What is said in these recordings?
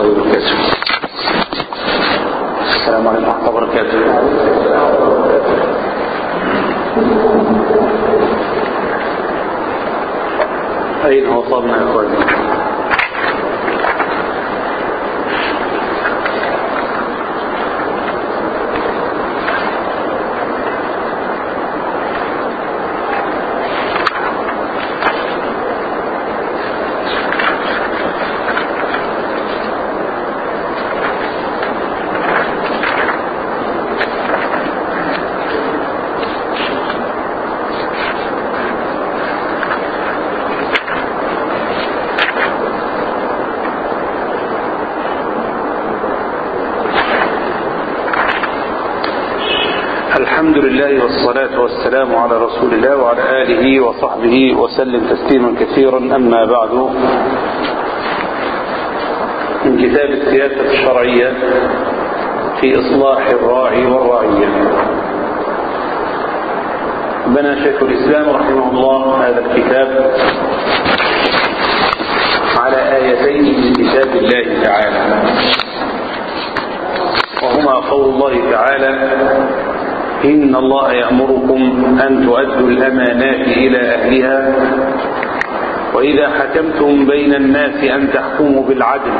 الله وبركاته السلام عليكم ورحمة الله وبركاته أين وصلنا يا أخواني الحمد لله والصلاة والسلام على رسول الله وعلى آله وصحبه وسلم تسليما كثيرا أما بعد من كتاب السياسة الشرعية في إصلاح الراعي والرعية بنى شيخ الإسلام رحمه الله هذا الكتاب على آيتين من كتاب الله تعالى وهما قول الله تعالى إن الله يأمركم أن تؤدوا الأمانات إلى أهلها وإذا حكمتم بين الناس أن تحكموا بالعدل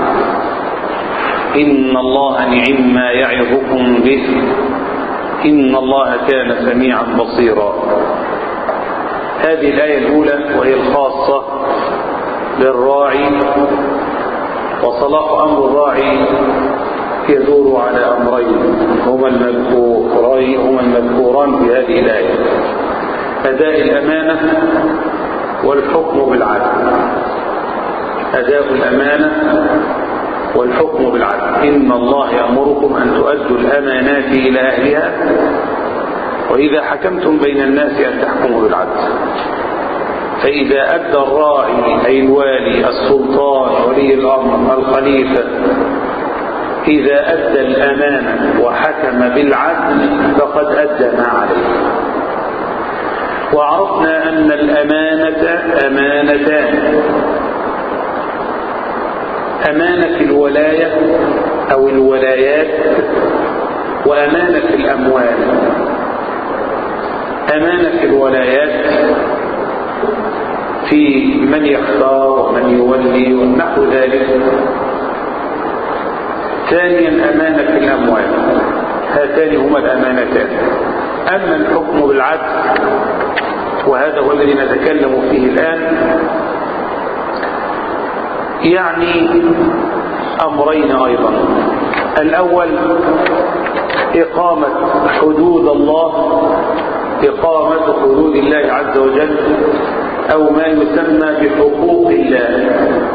إن الله نعم ما يعظكم به إن الله كان سميعا بصيرا هذه الآية الأولى وهي الخاصة بالراعي وصلاح أمر الراعي يدور على أمرين هما المذكورين هما المذكوران في هذه الآية أداء الأمانة والحكم بالعدل أداء الأمانة والحكم بالعدل إن الله يأمركم أن تؤدوا الأمانات إلى أهلها وإذا حكمتم بين الناس أن تحكموا بالعدل فإذا أدى الراعي أي الوالي السلطان ولي الأمر الخليفة إذا أدى الأمانة وحكم بالعدل فقد أدى ما عليه وعرفنا أن الأمانة أمانتان أمانة الولاية أو الولايات وأمانة الأموال أمانة الولايات في من يختار ومن يولي ونحو ذلك ثانيا أمانة الأموال هاتان هما الأمانتان أما الحكم بالعدل وهذا هو الذي نتكلم فيه الآن يعني أمرين أيضا الأول إقامة حدود الله إقامة حدود الله عز وجل أو ما يسمى بحقوق الله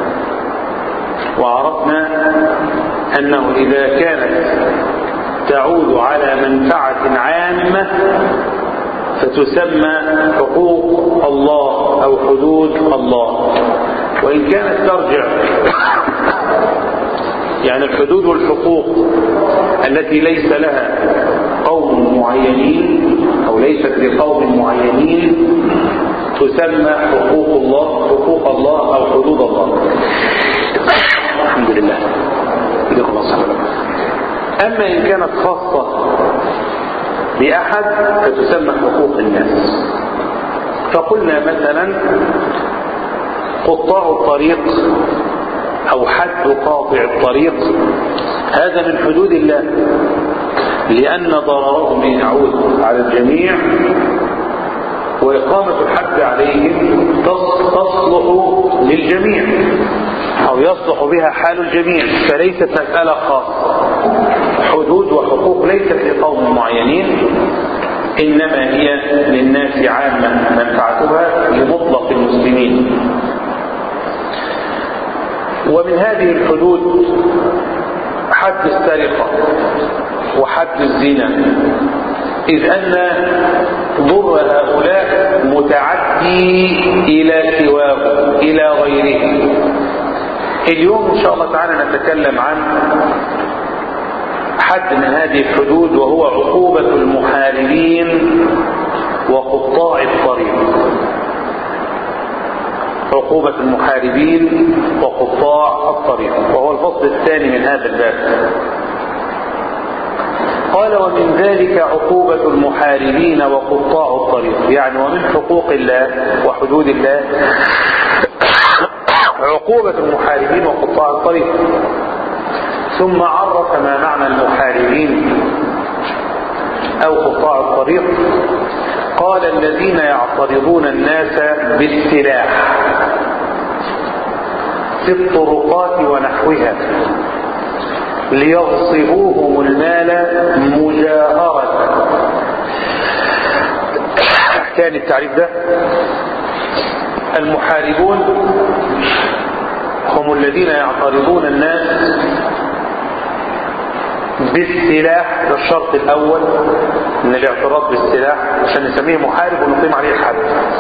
وعرفنا أنه إذا كانت تعود على منفعة عامة فتسمى حقوق الله أو حدود الله وإن كانت ترجع يعني الحدود والحقوق التي ليس لها قوم معينين أو ليست لقوم معينين تسمى حقوق الله حقوق الله أو حدود الله الحمد لله إليكم الصلاة أما إن كانت خاصة بأحد فتسمى حقوق الناس فقلنا مثلا قطاع الطريق أو حد قاطع الطريق هذا من حدود الله لأن ضررهم يعود على الجميع وإقامة الحد عليهم تصلح للجميع أو يصلح بها حال الجميع فليست مسألة خاصة حدود وحقوق ليست لقوم معينين إنما هي للناس عامة منفعتها لمطلق المسلمين ومن هذه الحدود حد السرقة وحد الزنا إذ أن ضر هؤلاء متعدي إلى سواه إلى غيره اليوم إن شاء الله تعالى نتكلم عن حد من هذه الحدود وهو عقوبة المحاربين وقطاع الطريق عقوبة المحاربين وقطاع الطريق وهو الفصل الثاني من هذا الباب قال ومن ذلك عقوبة المحاربين وقطاع الطريق يعني ومن حقوق الله وحدود الله عقوبة المحاربين وقطاع الطريق ثم عرف ما معنى المحاربين أو قطاع الطريق قال الذين يعترضون الناس بالسلاح في الطرقات ونحوها ليغصبوهم المال مجاهرة تاني التعريف ده المحاربون هم الذين يعترضون الناس بالسلاح ده الشرط الاول من الاعتراض بالسلاح عشان نسميه محارب ونقيم عليه الحد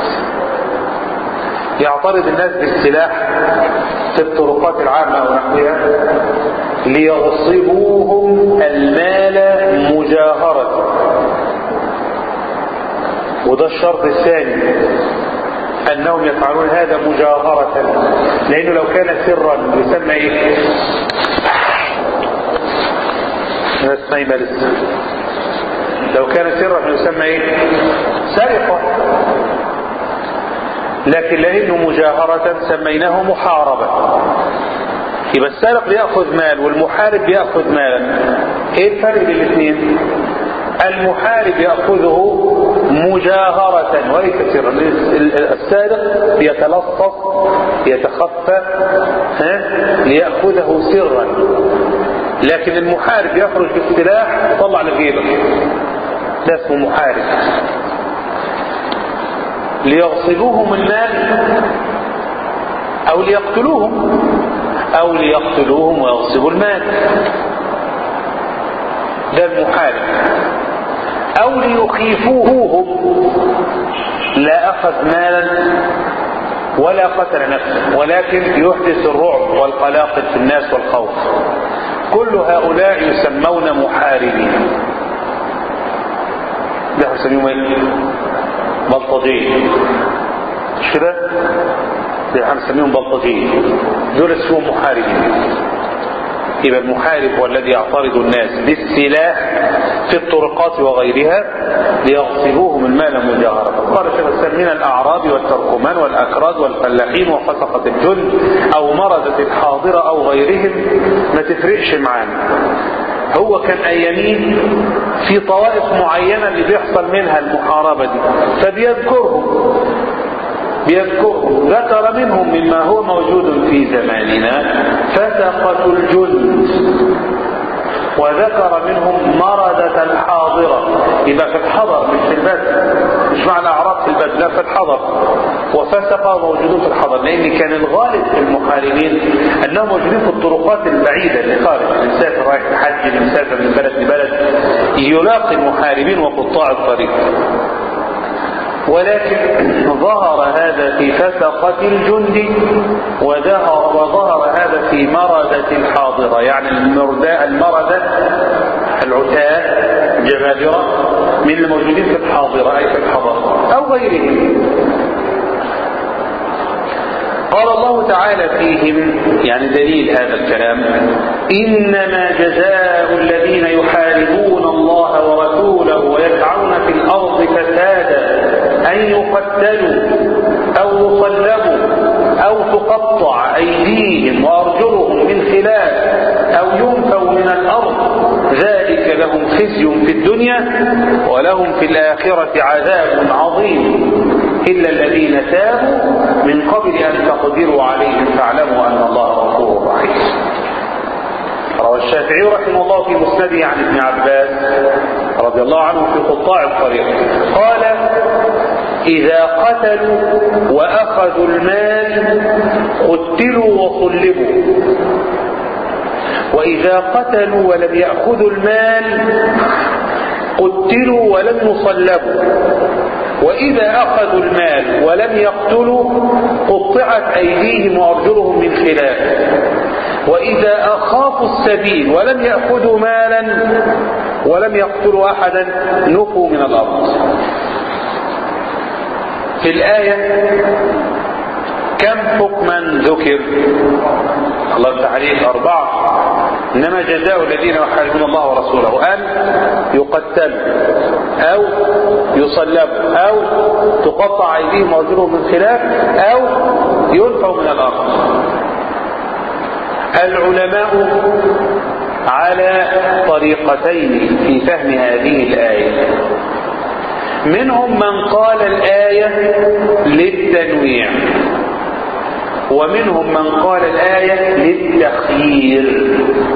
يعترض الناس بالسلاح في الطرقات العامة او نحوها ليغصبوهم المال مجاهرة وده الشرط الثاني انهم يفعلون هذا مجاهرة لانه لو كان سرا يسمى ايه اسمه لسه لو كان سرا يسمى ايه سرقة لكن لانه مجاهرة سميناه محاربة يبقى السارق بياخذ مال والمحارب بياخذ مالا ايه الفرق بين الاثنين المحارب ياخذه مجاهرة وليس سرا السارق يتلصص يتخفى ها ليأخذه سرا لكن المحارب يخرج بالسلاح طلع لغيره ده اسمه محارب ليغصبوهم المال او ليقتلوهم او ليقتلوهم ويغصبوا المال ده المحارب او ليخيفوهم لا اخذ مالا ولا قتل نفسه ولكن يحدث الرعب والقلاقل في الناس والخوف كل هؤلاء يسمون محاربين ده يسميهم ايه بلطجية مش كده ده هنسميهم بلطجية دول اسمهم محاربين يبقى المحارب هو الذي يعترض الناس بالسلاح في الطرقات وغيرها ليغصبوهم المال مجاهرة قال شيخ الاسلام من الاعراب والتركمان والاكراد والفلاحين وفسقة الجند او مرضة الحاضرة او غيرهم ما تفرقش معانا هو كان ايامين في طوائف معينة اللي بيحصل منها المحاربة دي فبيذكرهم بيذكرهم ذكر منهم مما هو موجود في زماننا فسقة الجند وذكر منهم مردة الحاضرة يبقى في الحضر مش في البدء مش معنى أعراض في البدء لا في الحضر وفسق موجودون في الحضر لأن كان الغالب في المحاربين أنهم موجودين في الطرقات البعيدة اللي خارج اللي مسافر رايح الحج اللي مسافر من بلد لبلد يلاقي المحاربين وقطاع الطريق ولكن ظهر هذا في فسقة الجند وظهر, وظهر هذا في مردة الحاضرة يعني المردة المردة العتاة جبابرة من الموجودين في الحاضرة أي في الحضر أو غيرهم قال الله تعالى فيهم يعني دليل هذا الكلام إنما جزاء الذين يحاربون الله ورسوله ويسعون في الأرض فسادا أن يقتلوا أو يصلبوا أو تقطع أيديهم وأرجلهم من خلاف أو ينفوا من الأرض ذلك لهم خزي في الدنيا ولهم في الآخرة عذاب عظيم إلا الذين تابوا من قبل أن تقدروا عليهم فاعلموا أن الله غفور رحيم روى الشافعي رحمه الله في مسنده عن ابن عباس رضي الله عنه في قطاع الطريق قال إذا قتلوا وأخذوا المال قتلوا وصلبوا وإذا قتلوا ولم يأخذوا المال قتلوا ولم يصلبوا وإذا أخذوا المال ولم يقتلوا قطعت أيديهم وأرجلهم من خلاف وإذا أخافوا السبيل ولم يأخذوا مالا ولم يقتلوا أحدا نفوا من الأرض في الآية كم حكما ذكر الله يفتح عليك أربعة إنما جزاء الذين يحاربون الله ورسوله أن يقتلوا أو يصلبوا أو تقطع أيديهم وأرجلهم من خلاف أو ينفوا من الأرض العلماء على طريقتين في فهم هذه الآية منهم من قال الآية للتنويع ومنهم من قال الآية للتخيير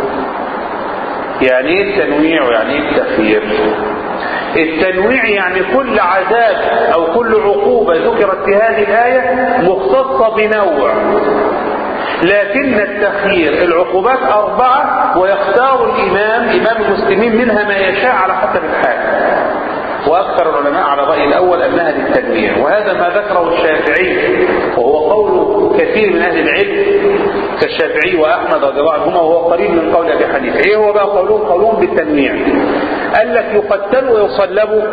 يعني ايه التنويع ويعني ايه التخيير التنويع يعني كل عذاب او كل عقوبة ذكرت في هذه الآية مختصة بنوع لكن التخيير العقوبات أربعة ويختار الإمام إمام المسلمين منها ما يشاء على حسب الحال وأكثر العلماء على الرأي الأول أنها للتنويع وهذا ما ذكره الشافعي وهو قول كثير من أهل العلم كالشافعي وأحمد رضي الله عنهما وهو قريب من قول أبي حنيفة إيه هو بقى قولهم قولهم بالتنويع قال لك يقتلوا ويصلبوا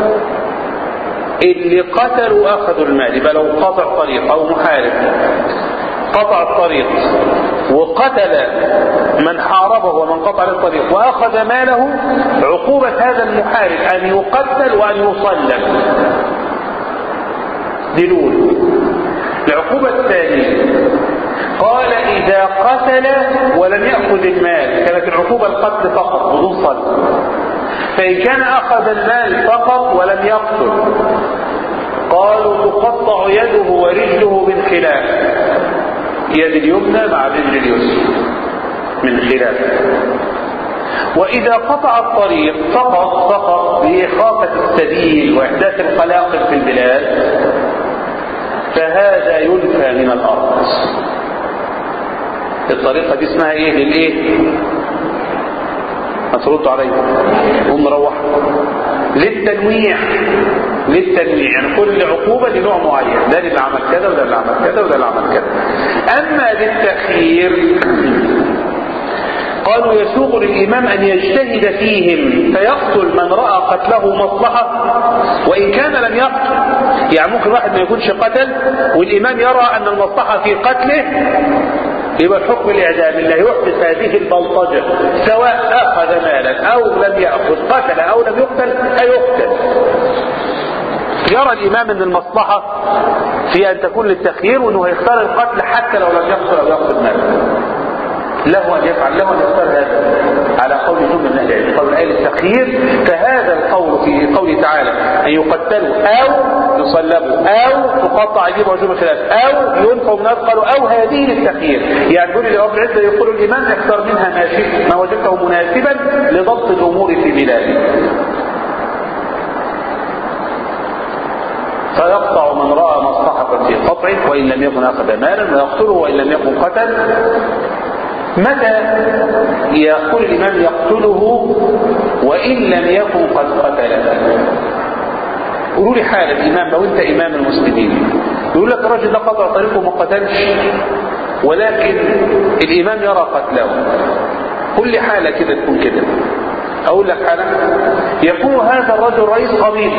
اللي قتلوا أخذوا المال يبقى لو قطع طريق أو محارب قطع الطريق وقتل من حاربه ومن قطع الطريق واخذ ماله عقوبة هذا المحارب ان يقتل وان يصلب دلول العقوبة الثانية قال اذا قتل ولم يأخذ المال كانت العقوبة القتل فقط بدون صلب فان كان اخذ المال فقط ولم يقتل قالوا تقطع يده ورجله من خلاف يد اليمنى مع الرجل اليسرى من خلاف وإذا قطع الطريق فقط فقط لإخافة السبيل وإحداث القلاقل في البلاد فهذا ينفى من الأرض الطريقة دي اسمها إيه للإيه هتردوا عليا قوم نروح للتنويع للتنويع يعني كل عقوبة لنوع معين ده اللي عمل كذا وده اللي عمل كذا وده اللي عمل كذا أما للتخيير قالوا يسوق للإمام أن يجتهد فيهم فيقتل من رأى قتله مصلحة وإن كان لم يقتل يعني ممكن واحد ما يكونش قتل والإمام يرى أن المصلحة في قتله يبقى الحكم الإعدام اللي يحدث هذه البلطجة سواء أخذ مالا أو لم يأخذ قتل أو لم يقتل هيقتل يرى الإمام أن المصلحة في أن تكون للتخيير وأنه هيختار القتل حتى لو لم يقتل أو يأخذ مالا له أن يفعل له أن يختار هذا على قول جملة من أهل العلم قول آية التخيير فهذا القول في قوله تعالى أن يقتلوا أو يصلبوا أو تقطع أيديهم وأرجلهم خلاف أو ينفوا من قالوا أو هذه للتخيير يعني يقول لرب العزة يقول الإمام اختار منها ما شئت ما وجدته مناسبا لضبط الأمور في بلاده فيقطع من رأى مصلحة في قطعه وإن لم يكن أخذ مالا ويقتله وإن لم يكن قتل متى يقول الإمام يقتله وإن لم يكن قد قتله قولوا لي حال الإمام لو أنت إمام المسلمين يقول لك الرجل ده قطع طريقه وما قتلش ولكن الإمام يرى قتله قل لي حالة كده تكون كده أقول لك حالة يكون هذا الرجل رئيس قبيله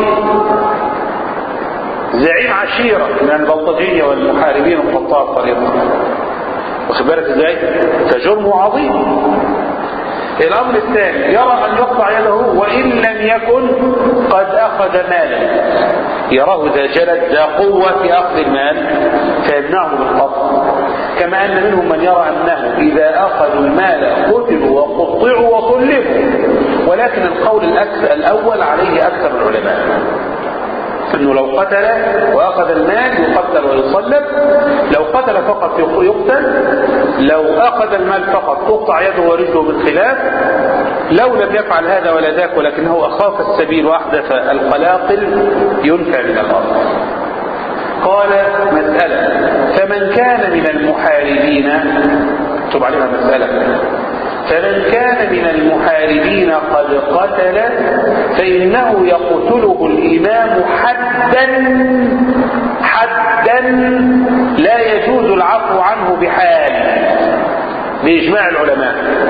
زعيم عشيرة من البلطجية والمحاربين وقطاع الطريق واخد بالك ازاي فجرمه عظيم الامر الثاني يرى ان يقطع يده وان لم يكن قد اخذ مالا يراه ذا جلد ذا قوة في اخذ المال فيمنعه بالقطع كما ان منهم من يرى انه اذا اخذوا المال قتلوا وقطعوا وصلبوا ولكن القول الأكثر الاول عليه اكثر العلماء انه لو قتل واخذ المال يقتل ويصلب لو قتل فقط يقتل لو اخذ المال فقط تقطع يده ورجله بالخلاف لو لم يفعل هذا ولا ذاك ولكنه اخاف السبيل واحدث القلاقل ينفى من الارض قال مسألة فمن كان من المحاربين اكتب عليها مسألة فمن كان من المحاربين قد قتل فإنه يقتله الإمام حدا حدا لا يجوز العفو عنه بحال بإجماع العلماء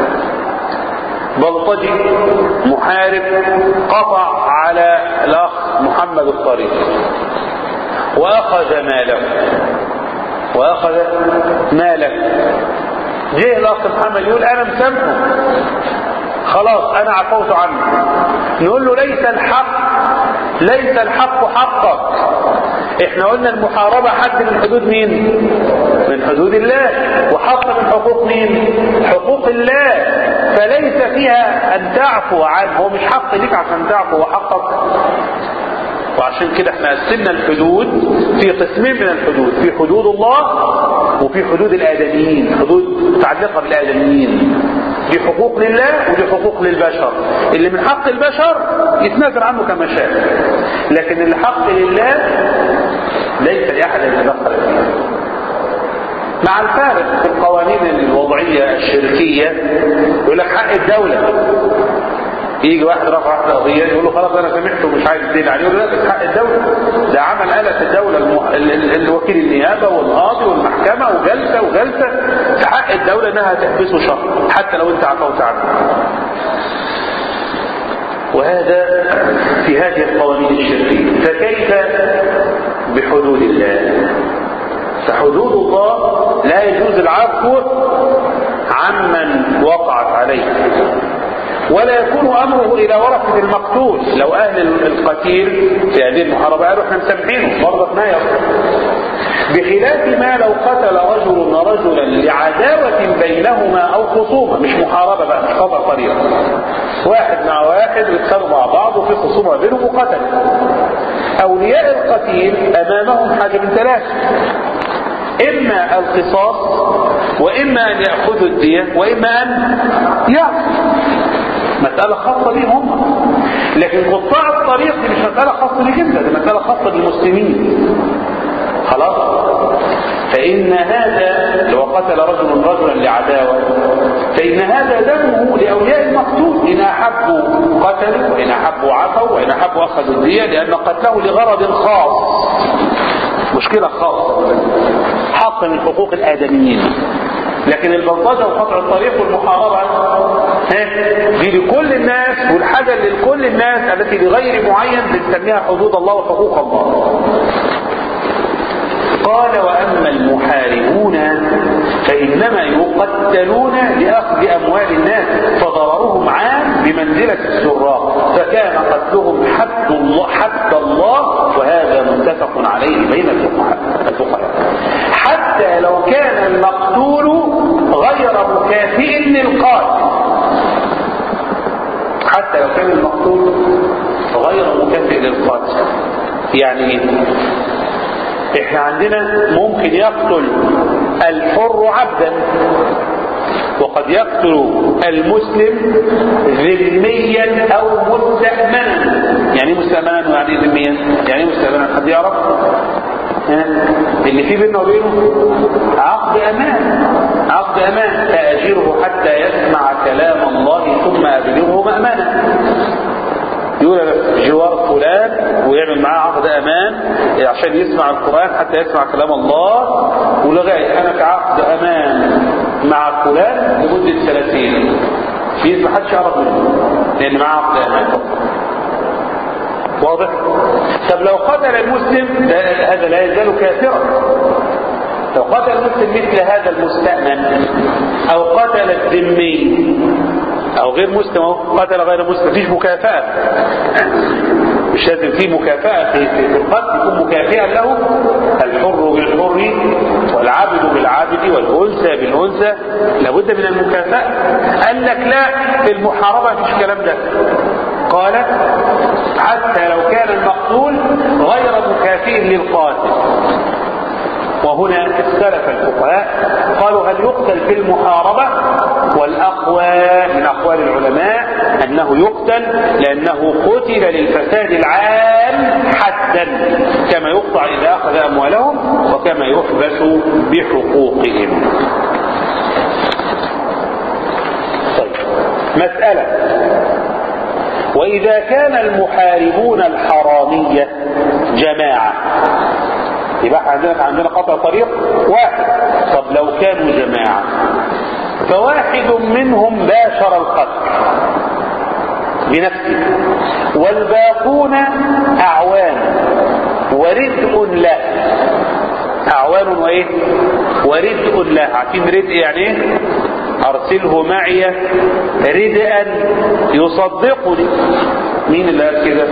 بلطجي محارب قطع على الأخ محمد الطريق وأخذ ماله واخذ مالك جه الاخ محمد يقول انا مسامحه خلاص انا عفوت عنه نقول له ليس الحق ليس الحق حقك احنا قلنا المحاربة حد من حدود مين من حدود الله وحق من حقوق مين حقوق الله فليس فيها ان تعفو عنه هو مش حق ليك عشان تعفو وحقك وعشان كده احنا قسمنا الحدود في قسمين من الحدود في حدود الله وفي حدود الادميين حدود متعلقه بالادميين دي حقوق لله ودي حقوق للبشر اللي من حق البشر يتنازل عنه كما شاء لكن اللي حق لله ليس لاحد ان يتدخل فيه مع الفارق في القوانين الوضعيه الشركيه يقول لك حق الدوله يجي واحد رفع واحد قضيه يقول له خلاص انا سمعته ومش عايز الدين عليه يقول له لا حق الدوله ده عمل آلة الدوله المح... ال... ال... الوكيل النيابه والقاضي والمحكمه وجلسه وجلسه في حق الدوله انها تحبسه شهر حتى لو انت عفوت عنه وهذا في هذه القوانين الشرعيه فكيف بحدود الله فحدود الله لا يجوز العفو عمن وقعت عليه ولا يكون امره الى ورثه المقتول لو اهل القتيل في هذه المحاربه قالوا احنا مسامحينه برضه ما بخلاف ما لو قتل رجل رجلا لعداوة بينهما او خصومة مش محاربة بقى مش قطع طريق واحد مع واحد بيتخانقوا مع بعض وفي خصومة بينهم وقتل اولياء القتيل امامهم حاجة من ثلاثة اما القصاص واما ان يأخذوا الدية واما ان يعفوا مسألة خاصة بهم هم لكن قطاع الطريق دي مش مسألة خاصة بك انت دي مسألة خاصة بالمسلمين خلاص فإن هذا لو قتل رجل رجلا لعداوة فإن هذا دمه لأولياء المقتول إن أحبوا قتلوا وإن أحبوا عفوا وإن أحبوا أخذوا الدية لأن قتله لغرض خاص مشكلة خاصة حق من حقوق الآدميين لكن البلطجة وقطع الطريق والمحاربة دي لكل الناس والحاجة اللي لكل الناس التي لغير معين بنسميها حدود الله وحقوق الله قال وأما المحاربون فإنما يقتلون لأخذ أموال الناس فضررهم عام بمنزلة السراق فكان قتلهم حد الله حد الله وهذا متفق عليه بين الفقهاء حتى لو كان المقتول غير مكافئ للقاتل حتى لو كان المقتول غير مكافئ للقاتل يعني ايه احنا عندنا ممكن يقتل الحر عبدا وقد يقتل المسلم ذميا او مستأمنا يعني مستأمنا يعني ذميا يعني مستأمنا حد يعرف اللي في بيننا وبينه عقد امان عقد امان فاجره حتى يسمع كلام الله ثم ابلغه مأمنا يقول جوار فلان ويعمل معاه عقد امان عشان يسمع القرآن حتى يسمع كلام الله ولغاية انا كعقد امان مع فلان لمدة سنتين في ما حدش يعرف منه لان معاه عقد امان واضح طب لو قتل المسلم هذا لا يزال كافرا لو قتل المسلم مثل هذا المستأمن او قتل الذمي او غير مسلم او قتل غير مسلم مفيش مكافأة مش لازم في مكافأة في, في, في القتل يكون مكافئا له الحر بالحر والعبد بالعبد والأنثى بالأنثى لابد من المكافأة قال لك لا في المحاربة مفيش كلام ده قال حتى لو كان المقتول غير مكافئ للقاتل وهنا اختلف الفقهاء قالوا هل يقتل في المحاربة والأقوى من أقوال العلماء أنه يقتل لأنه قتل للفساد العام حدا كما يقطع إذا أخذ أموالهم وكما يحبس بحقوقهم طيب مسألة وإذا كان المحاربون الحرامية جماعة يبقى عندنا عندنا قطع طريق واحد طب لو كانوا جماعة فواحد منهم باشر القتل بنفسه والباقون أعوان وردء له أعوان وإيه وردء له عارفين ردء يعني إيه أرسله معي ردءا يصدقني مين اللي قال كده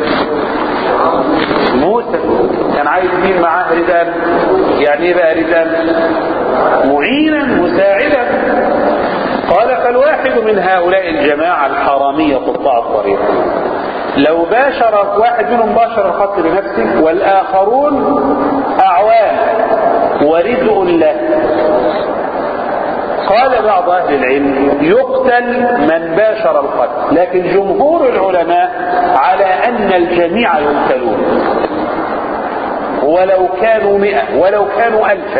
موسى كان عايز مين معاه ردان يعني ايه بقى ردان معينا مساعدا قال فالواحد من هؤلاء الجماعة الحرامية قطاع الطريق لو باشر واحد منهم باشر الخط بنفسه والآخرون أعوان وردء له قال بعض أهل العلم يقتل من باشر القتل لكن جمهور العلماء على أن الجميع يقتلون ولو كانوا مئة ولو كانوا ألفا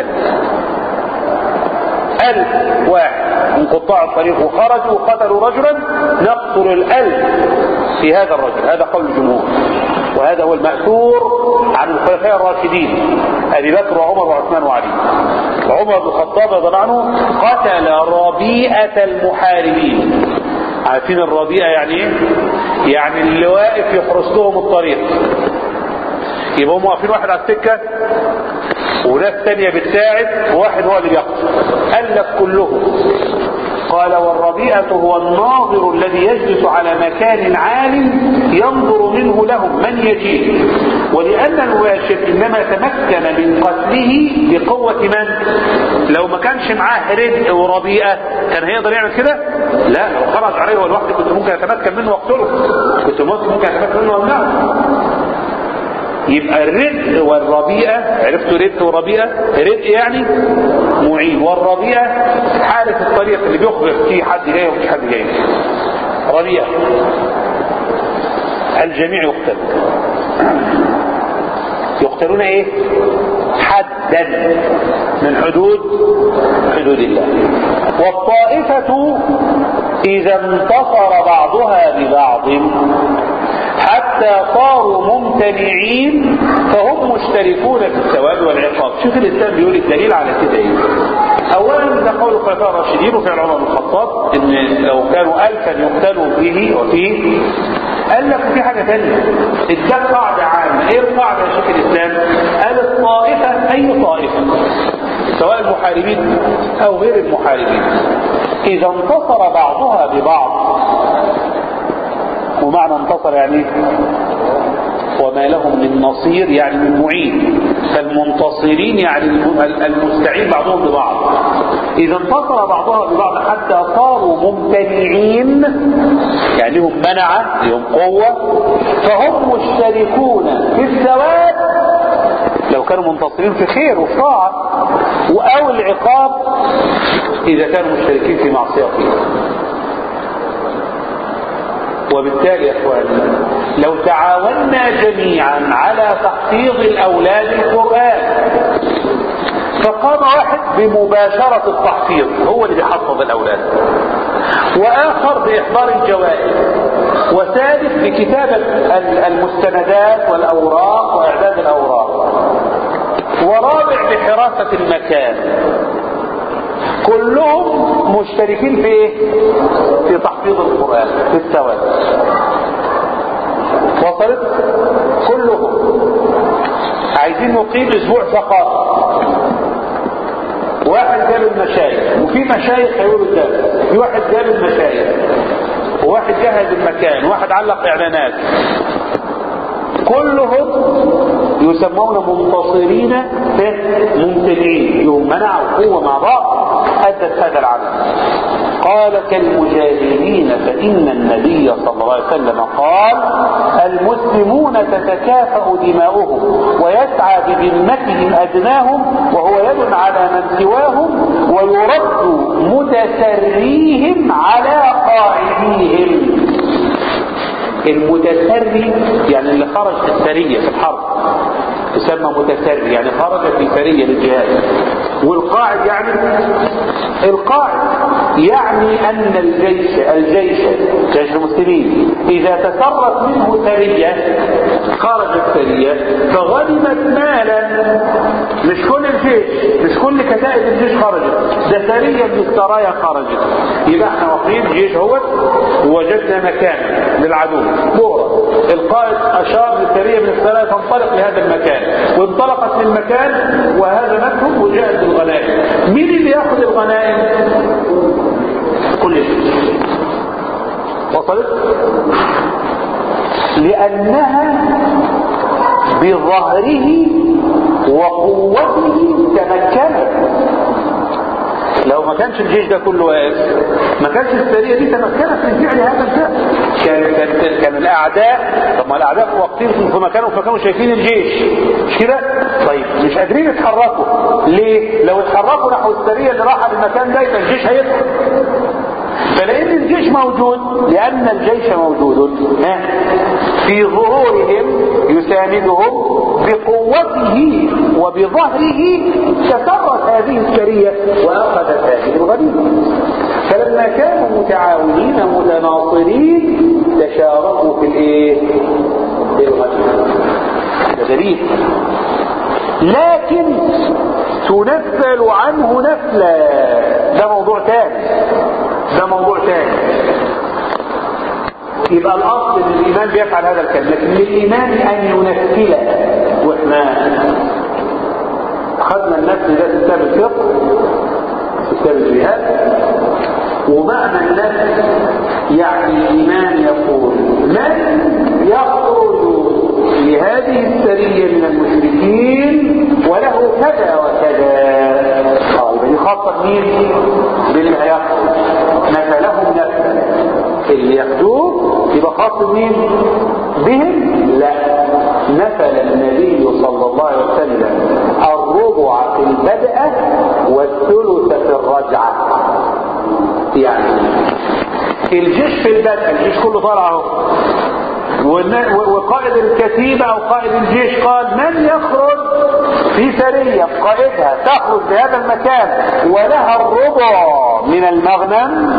ألف واحد من قطاع الطريق وخرجوا وقتلوا رجلا نقتل الألف في هذا الرجل هذا قول الجمهور وهذا هو المأثور عن الخلفاء الراشدين أبي بكر وعمر وعثمان وعلي عمر بن الخطاب رضي الله عنه قتل ربيئة المحاربين عارفين الربيئة يعني ايه؟ يعني اللي واقف يحرس لهم الطريق يبقى هم واقفين واحد على السكة وناس تانية بتساعد وواحد هو اللي بيقتل قال لك كلهم قال والربيئة هو الناظر الذي يجلس على مكان عال ينظر منه لهم من يجيء ولأن المباشر إنما تمكن من قتله بقوة من لو ما كانش معاه رزق وربيئة كان هيقدر يعمل كده لا لو خرج عليه هو لوحده كنت ممكن أتمكن منه واقتله كنت ممكن أتمكن منه وامنعه يبقى الرزق والربيئة عرفتوا رزق وربيئة رزق يعني معين والربيئة حارس الطريق اللي بيخبر في حد جاي وفي حد جاي ربيئة الجميع يقتل يقتلون ايه حدا من حدود حدود الله والطائفة اذا انتصر بعضها ببعض حتى صاروا ممتنعين فهم مشتركون في الثواب والعقاب شوف الاسلام بيقول الدليل على كده ايه اولا ده قول الخلفاء الراشدين وفعل عمر بن الخطاب ان لو كانوا الفا يقتلوا به وفيه قال لك في حاجه ثانيه اداك قاعده عامه ايه القاعده يا شيخ الاسلام قال الطائفه اي طائفه سواء المحاربين او غير المحاربين اذا انتصر بعضها ببعض ومعنى انتصر يعني وما لهم من نصير يعني من معين فالمنتصرين يعني المستعين بعضهم ببعض إذا انتصر بعضها ببعض حتى صاروا ممتنعين يعني لهم منعة لهم قوة فهم مشتركون في الثواب لو كانوا منتصرين في خير وفي طاعة أو العقاب إذا كانوا مشتركين في معصية فيه وبالتالي يا اخواني لو تعاوننا جميعا على تحفيظ الاولاد القران فقام واحد بمباشرة التحفيظ هو اللي بيحفظ الأولاد وآخر بإحضار الجوائز وثالث بكتابة المستندات والأوراق وإعداد الأوراق ورابع بحراسة المكان كلهم مشتركين في ايه في تحفيظ القرآن في الثواب وصلت كلهم عايزين نقيم اسبوع ثقافة واحد جاب المشايخ وفي مشايخ هيقولوا الدرس في واحد جاب المشايخ وواحد جهز المكان وواحد علق اعلانات كلهم يسمون منتصرين ممتنعين يوم منعوا قوة مع بعض أدت هذا العمل قال كالمجاهدين فإن النبي صلى الله عليه وسلم قال المسلمون تتكافأ دماؤهم ويسعى بذمتهم أدناهم وهو يد على من سواهم ويرد متسريهم على قاعديهم المتسري يعني اللي خرج في السرية في الحرب يسمى متسري يعني خرج في سرية للجهاد والقاعد يعني القاعد يعني أن الجيش الجيش جيش المسلمين إذا تسرت منه سرية خرجت سرية فغنمت مالا مش كل الجيش مش كل كتائب الجيش خرجت ده سرية من السرايا خرجت يبقى احنا واقفين جيش هو ووجدنا مكان للعدو بورة القائد اشار للسريه من السرايا تنطلق لهذا المكان وانطلقت للمكان وهزمتهم وجاءت بالغنائم مين اللي ياخذ الغنائم كل شيء وصلت لانها بظهره وقوته تمكنت لو ما كانش الجيش ده كله واقف ما كانش السريه دي تمكنت من فعل هذا الفعل كان كان كان الاعداء طب ما الاعداء واقفين في مكانهم فكانوا شايفين الجيش مش كده؟ طيب مش قادرين يتحركوا ليه؟ لو اتحركوا نحو السريه اللي راحه للمكان ده يبقى الجيش هيدخل فلان الجيش موجود لان الجيش موجود ها في ظهورهم يساندهم بقوته وبظهره تسرت هذه السريه واخذت هذه الغنيمه فلما كانوا متعاونين متناصرين تشاركوا في الايه بالغنيمه ده دليل لكن تنفل عنه نفلا ده موضوع ثاني ده موضوع ثاني يبقى الاصل ان الايمان بيفعل هذا الكلام لكن للايمان ان ينفل واحنا خدنا النفل ده في كتاب الفقه في كتاب الجهاد ومعنى النفل يعني الايمان يقول من يخرج لهذه السريه من المشركين وله كذا وكذا اه يبقى دي خاصه مين باللي هيخرج نفلهم نفلا اللي ياخدوه يبقى خاص مين بهم لا نفل النبي صلى الله عليه وسلم الربع في البدء والثلث في الرجعة يعني الجيش في البدء الجيش كله طالع اهو وقائد الكتيبة او قائد الجيش قال من يخرج في سرية قائدها تخرج بهذا المكان ولها الربع من المغنم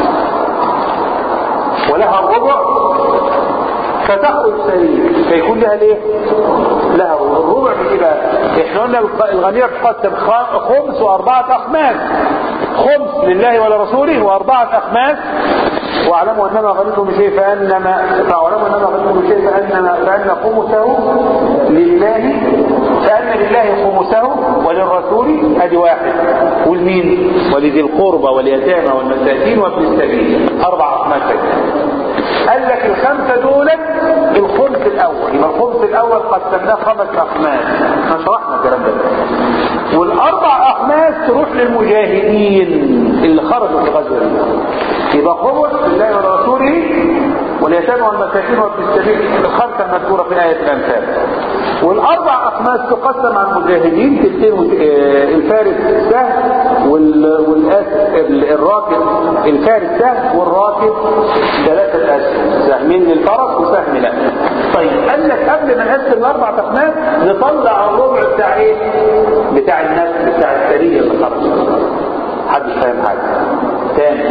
ولها الربع فتخرج سرية فيكون لها ليه لها الربع من ايه بقى احنا قلنا الغنيمة بتقسم خمس واربعة اخماس خمس لله ولرسوله واربعة اخماس واعلموا انما غنيتم شيء فانما فاعلموا انما غنيتم شيء فانما فان خمسه لله فان لله خمسه وللرسول ادي واحد والمين ولذي القربى واليتامى والمساكين وابن السبيل اربع اخماس قال لك الخمسه دول الخمس الاول يبقى الخمس الاول قسمناه خمس اخماس احنا شرحنا الكلام ده والاربع اخماس تروح للمجاهدين اللي خرجوا في غزوه يبقى خمس لله ورسوله واليتامى والمساكين وابن السبيل الخمسه المذكوره في ايه الامثال والاربع اخماس تقسم على المجاهدين تلتين الفارس سهم والأس الراكب الفارس سهم والراكب ثلاثه اسهم سهمين للفرس وسهم لا طيب قال لك قبل ما نقسم الاربع اخماس نطلع الربع بتاع ايه بتاع النفس بتاع السريه اللي خرج حد فاهم حاجه تاني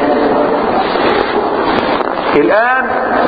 الآن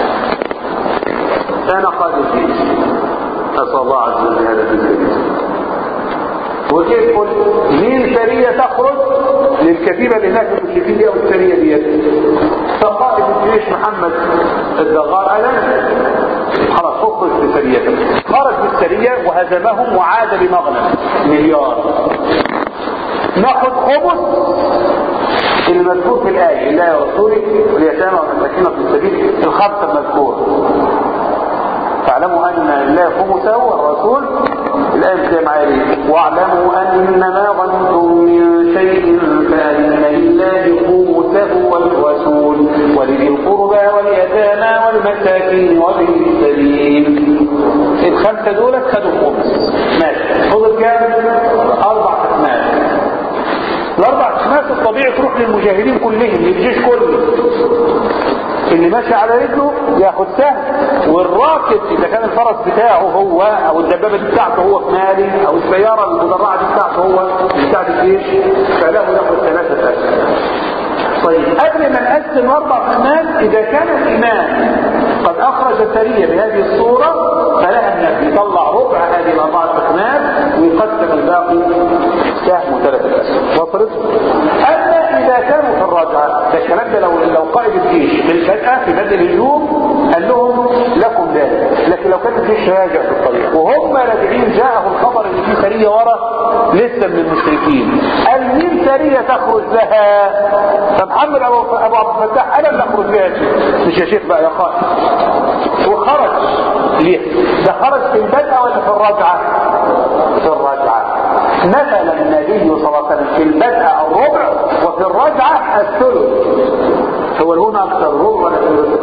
أنا قائد الجيش أسأل الله عز وجل هذا في الجيش وكيف قلت مين سرية تخرج للكتيبة اللي هناك المشركين دي أو السرية دي فقائد الجيش محمد الدغار قال أنا خلاص اخرج بسريتك خرج بالسرية وهزمهم وعاد بمغنم مليار ناخد خمس المذكور في الآية الله ورسوله واليتامى والمساكين في السبيل الخمسة المذكورة فاعلموا أن الله خمسه والرسول الآية زي معايا ليه واعلموا أن ما غنمتم من شيء فأن لله خمسه والرسول ولذي القربى واليتامى والمساكين وابن السبيل الخمسة دول خدوا الخمس ماشي فضل كام؟ أربع أسماء الاربع اخماس الطبيعي تروح للمجاهدين كلهم للجيش كله اللي ماشي على رجله ياخد سهم والراكب اذا كان الفرس بتاعه هو او الدبابه دي بتاعته هو في مالي او السياره المدرعه دي بتاعته هو بتاعت الجيش فله ياخد ثلاثه اسهم طيب قبل ما نقسم اربع اخماس اذا كان الامام قد اخرج سريه بهذه الصوره فلها النبي يطلع ربع هذه الاربعه اخماس ويقسم الباقي سهم ثلاثة أسهم وصلت أما إذا كانوا في الرجعة ده الكلام ده لو لو قائد الجيش في الفجأة في بدء الهجوم قال لهم لكم ذلك لو كان الجيش راجع في الطريق وهم راجعين جاءهم الخبر ان في سريه ورا لسه من المشركين قال مين سريه تخرج لها فمحمد ابو ابو عبد الفتاح انا اللي اخرج لها مش يا شيخ بقى يا قائد وخرج ليه ده خرج في البدء ولا في الرجعه في الرجعه مثل النبي صلى الله عليه وسلم في البدء الربع وفي الرجعه الثلث هو هنا اكثر الربع ولا الثلث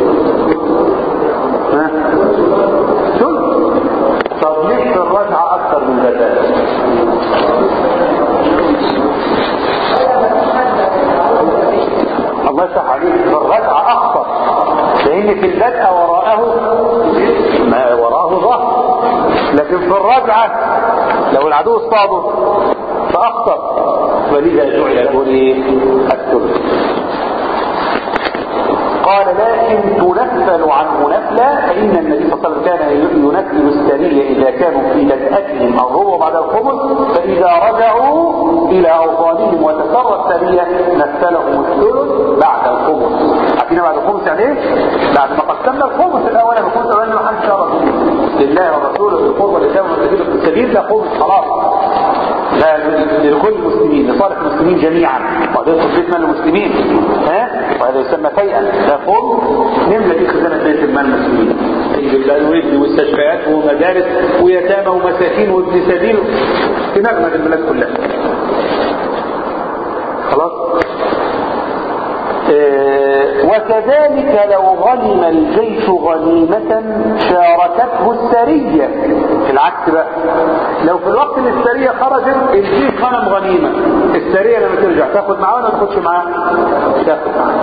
ها ثلث طب ليه في الرجعه اكثر من البدء الله يفتح عليك في الرجعه اخطر لان في البدء وراءه ما وراءه ظهر لكن في الرجعه لو العدو اصطاده فاخطر ولذا جعل له ايه الثلث قال لكن تنفل عنه نفلا فإن النبي صلى الله عليه وسلم كان ينفل السرية إذا كانوا في بدأتهم الربع بعد الخمس فإذا رجعوا إلى أوطانهم وتسرى السرية نفلهم الثلث بعد الخمس عارفين بعد الخمس يعني ايه؟ بعد ما قسمنا الخمس الأول الخمس الأول ما حدش شرط لله ورسوله بالقرب والإسلام والسبيل في السبيل ده خمس خلاص لا لكل المسلمين لصالح المسلمين جميعا وهذا يدخل بيت مال المسلمين ها وهذا يسمى فيئا ده قوم نملى في خزانه بيت المال المسلمين يجيب بقى الولد والمستشفيات ومدارس ويتامى ومساكين وابن سبيل في نغمه البلاد كلها خلاص آه وكذلك لو غنم الجيش غنيمة شاركته السرية في العكس بقى لو في الوقت اللي السرية خرجت الجيش غنم غنيمة السرية لما ترجع تاخد معاه ولا ما تاخدش معاه تاخد معاه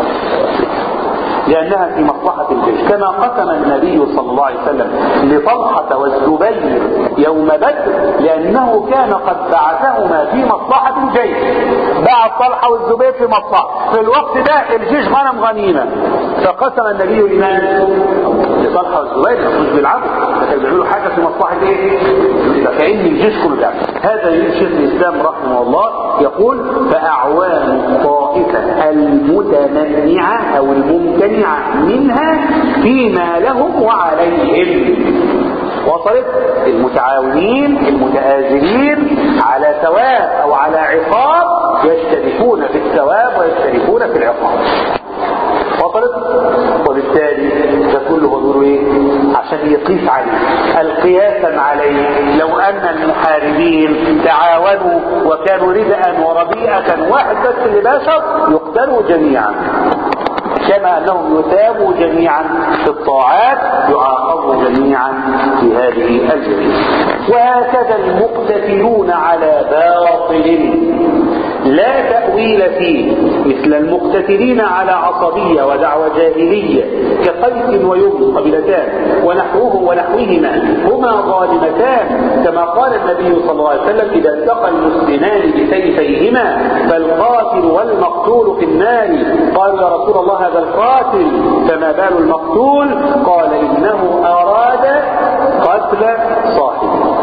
لأنها في مصلحة الجيش كما قسم النبي صلى الله عليه وسلم لطلحة والزبير يوم بدر لأنه كان قد بعثهما في مصلحة الجيش بعث طلحة والزبير في مصلحة في الوقت ده الجيش غنم غنيمة فقسم النبي لمن؟ لطلحة والزبير مش بيلعبوا كانوا بيعملوا حاجة في مصلحة ايه؟ يبقى كأن الجيش كله ده هذا شيخ الإسلام رحمه الله يقول فأعوان الطائفة المتمنعة أو الممتنعة منها فيما لهم وعليهم وصلت المتعاونين المتآزرين على ثواب أو على عقاب يشتركون في الثواب ويشتركون في العقاب وصلت وبالتالي ده كله هو ايه عشان يقيس عليه القياسا عليه لو ان المحاربين تعاونوا وكانوا ردءا وربيئة واحد بس اللي باشر يقتلوا جميعا كما انهم يثابوا جميعا في الطاعات يعاقبوا جميعا في هذه الجريمه وهكذا المقتتلون على باطل لا تأويل فيه مثل المقتتلين على عصبية ودعوة جاهلية كقيس ويوم قبيلتان ونحوه ونحوهما هما ظالمتان كما قال النبي صلى الله عليه وسلم إذا التقى المسلمان بسيفيهما فالقاتل والمقتول في النار قالوا يا رسول الله هذا القاتل فما بال المقتول قال إنه أراد قتل صاحبه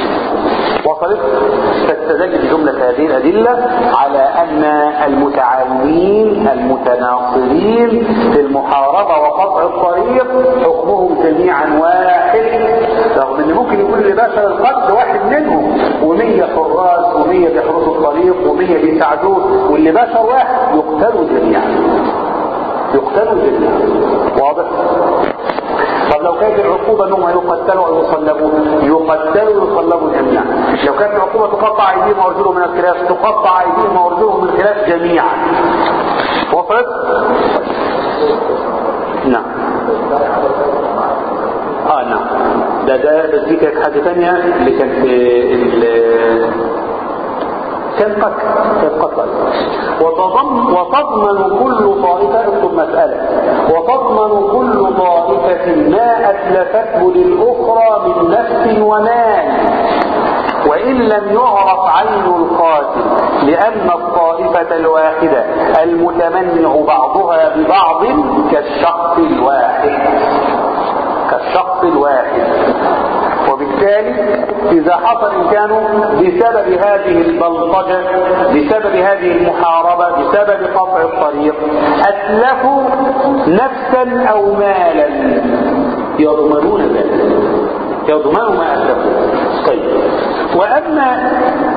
وصلت فاستدل بجملة هذه الأدلة على أن المتعاونين المتناصرين في المحاربة وقطع الطريق حكمهم جميعا واحد رغم ان ممكن يكون اللي باشر القتل واحد منهم ومية حراس ومية بيحرسوا الطريق ومية بيساعدوه واللي باشر واحد يقتلوا جميعا يقتلوا جميعا واضح طب لو كانت العقوبة انهم يقتلوا او يصلبوا يقتلوا ويصلبوا جميعا لو كانت العقوبة تقطع ايديهم وارجلهم من الخلاف تقطع ايديهم وارجلهم من الخلاف جميعا وصلت نعم اه نعم ده ده بس دي كانت حاجة تانية اللي كانت ال كان قتل كان قتل وتضمن وتضمن كل طائفة اكتب مسألة وتضمن كل طائفة ما أتلفته للأخرى من نفس ومال وإن لم يعرف عين القاتل لأن الطائفة الواحدة المتمنع بعضها ببعض كالشخص الواحد كالشخص الواحد وبالتالي إذا حصل إن كانوا بسبب هذه البلطجة بسبب هذه المحاربة بسبب قطع الطريق أتلفوا نفسا أو مالا يضمنون ذلك يضمنوا ما أتلفوا طيب وأما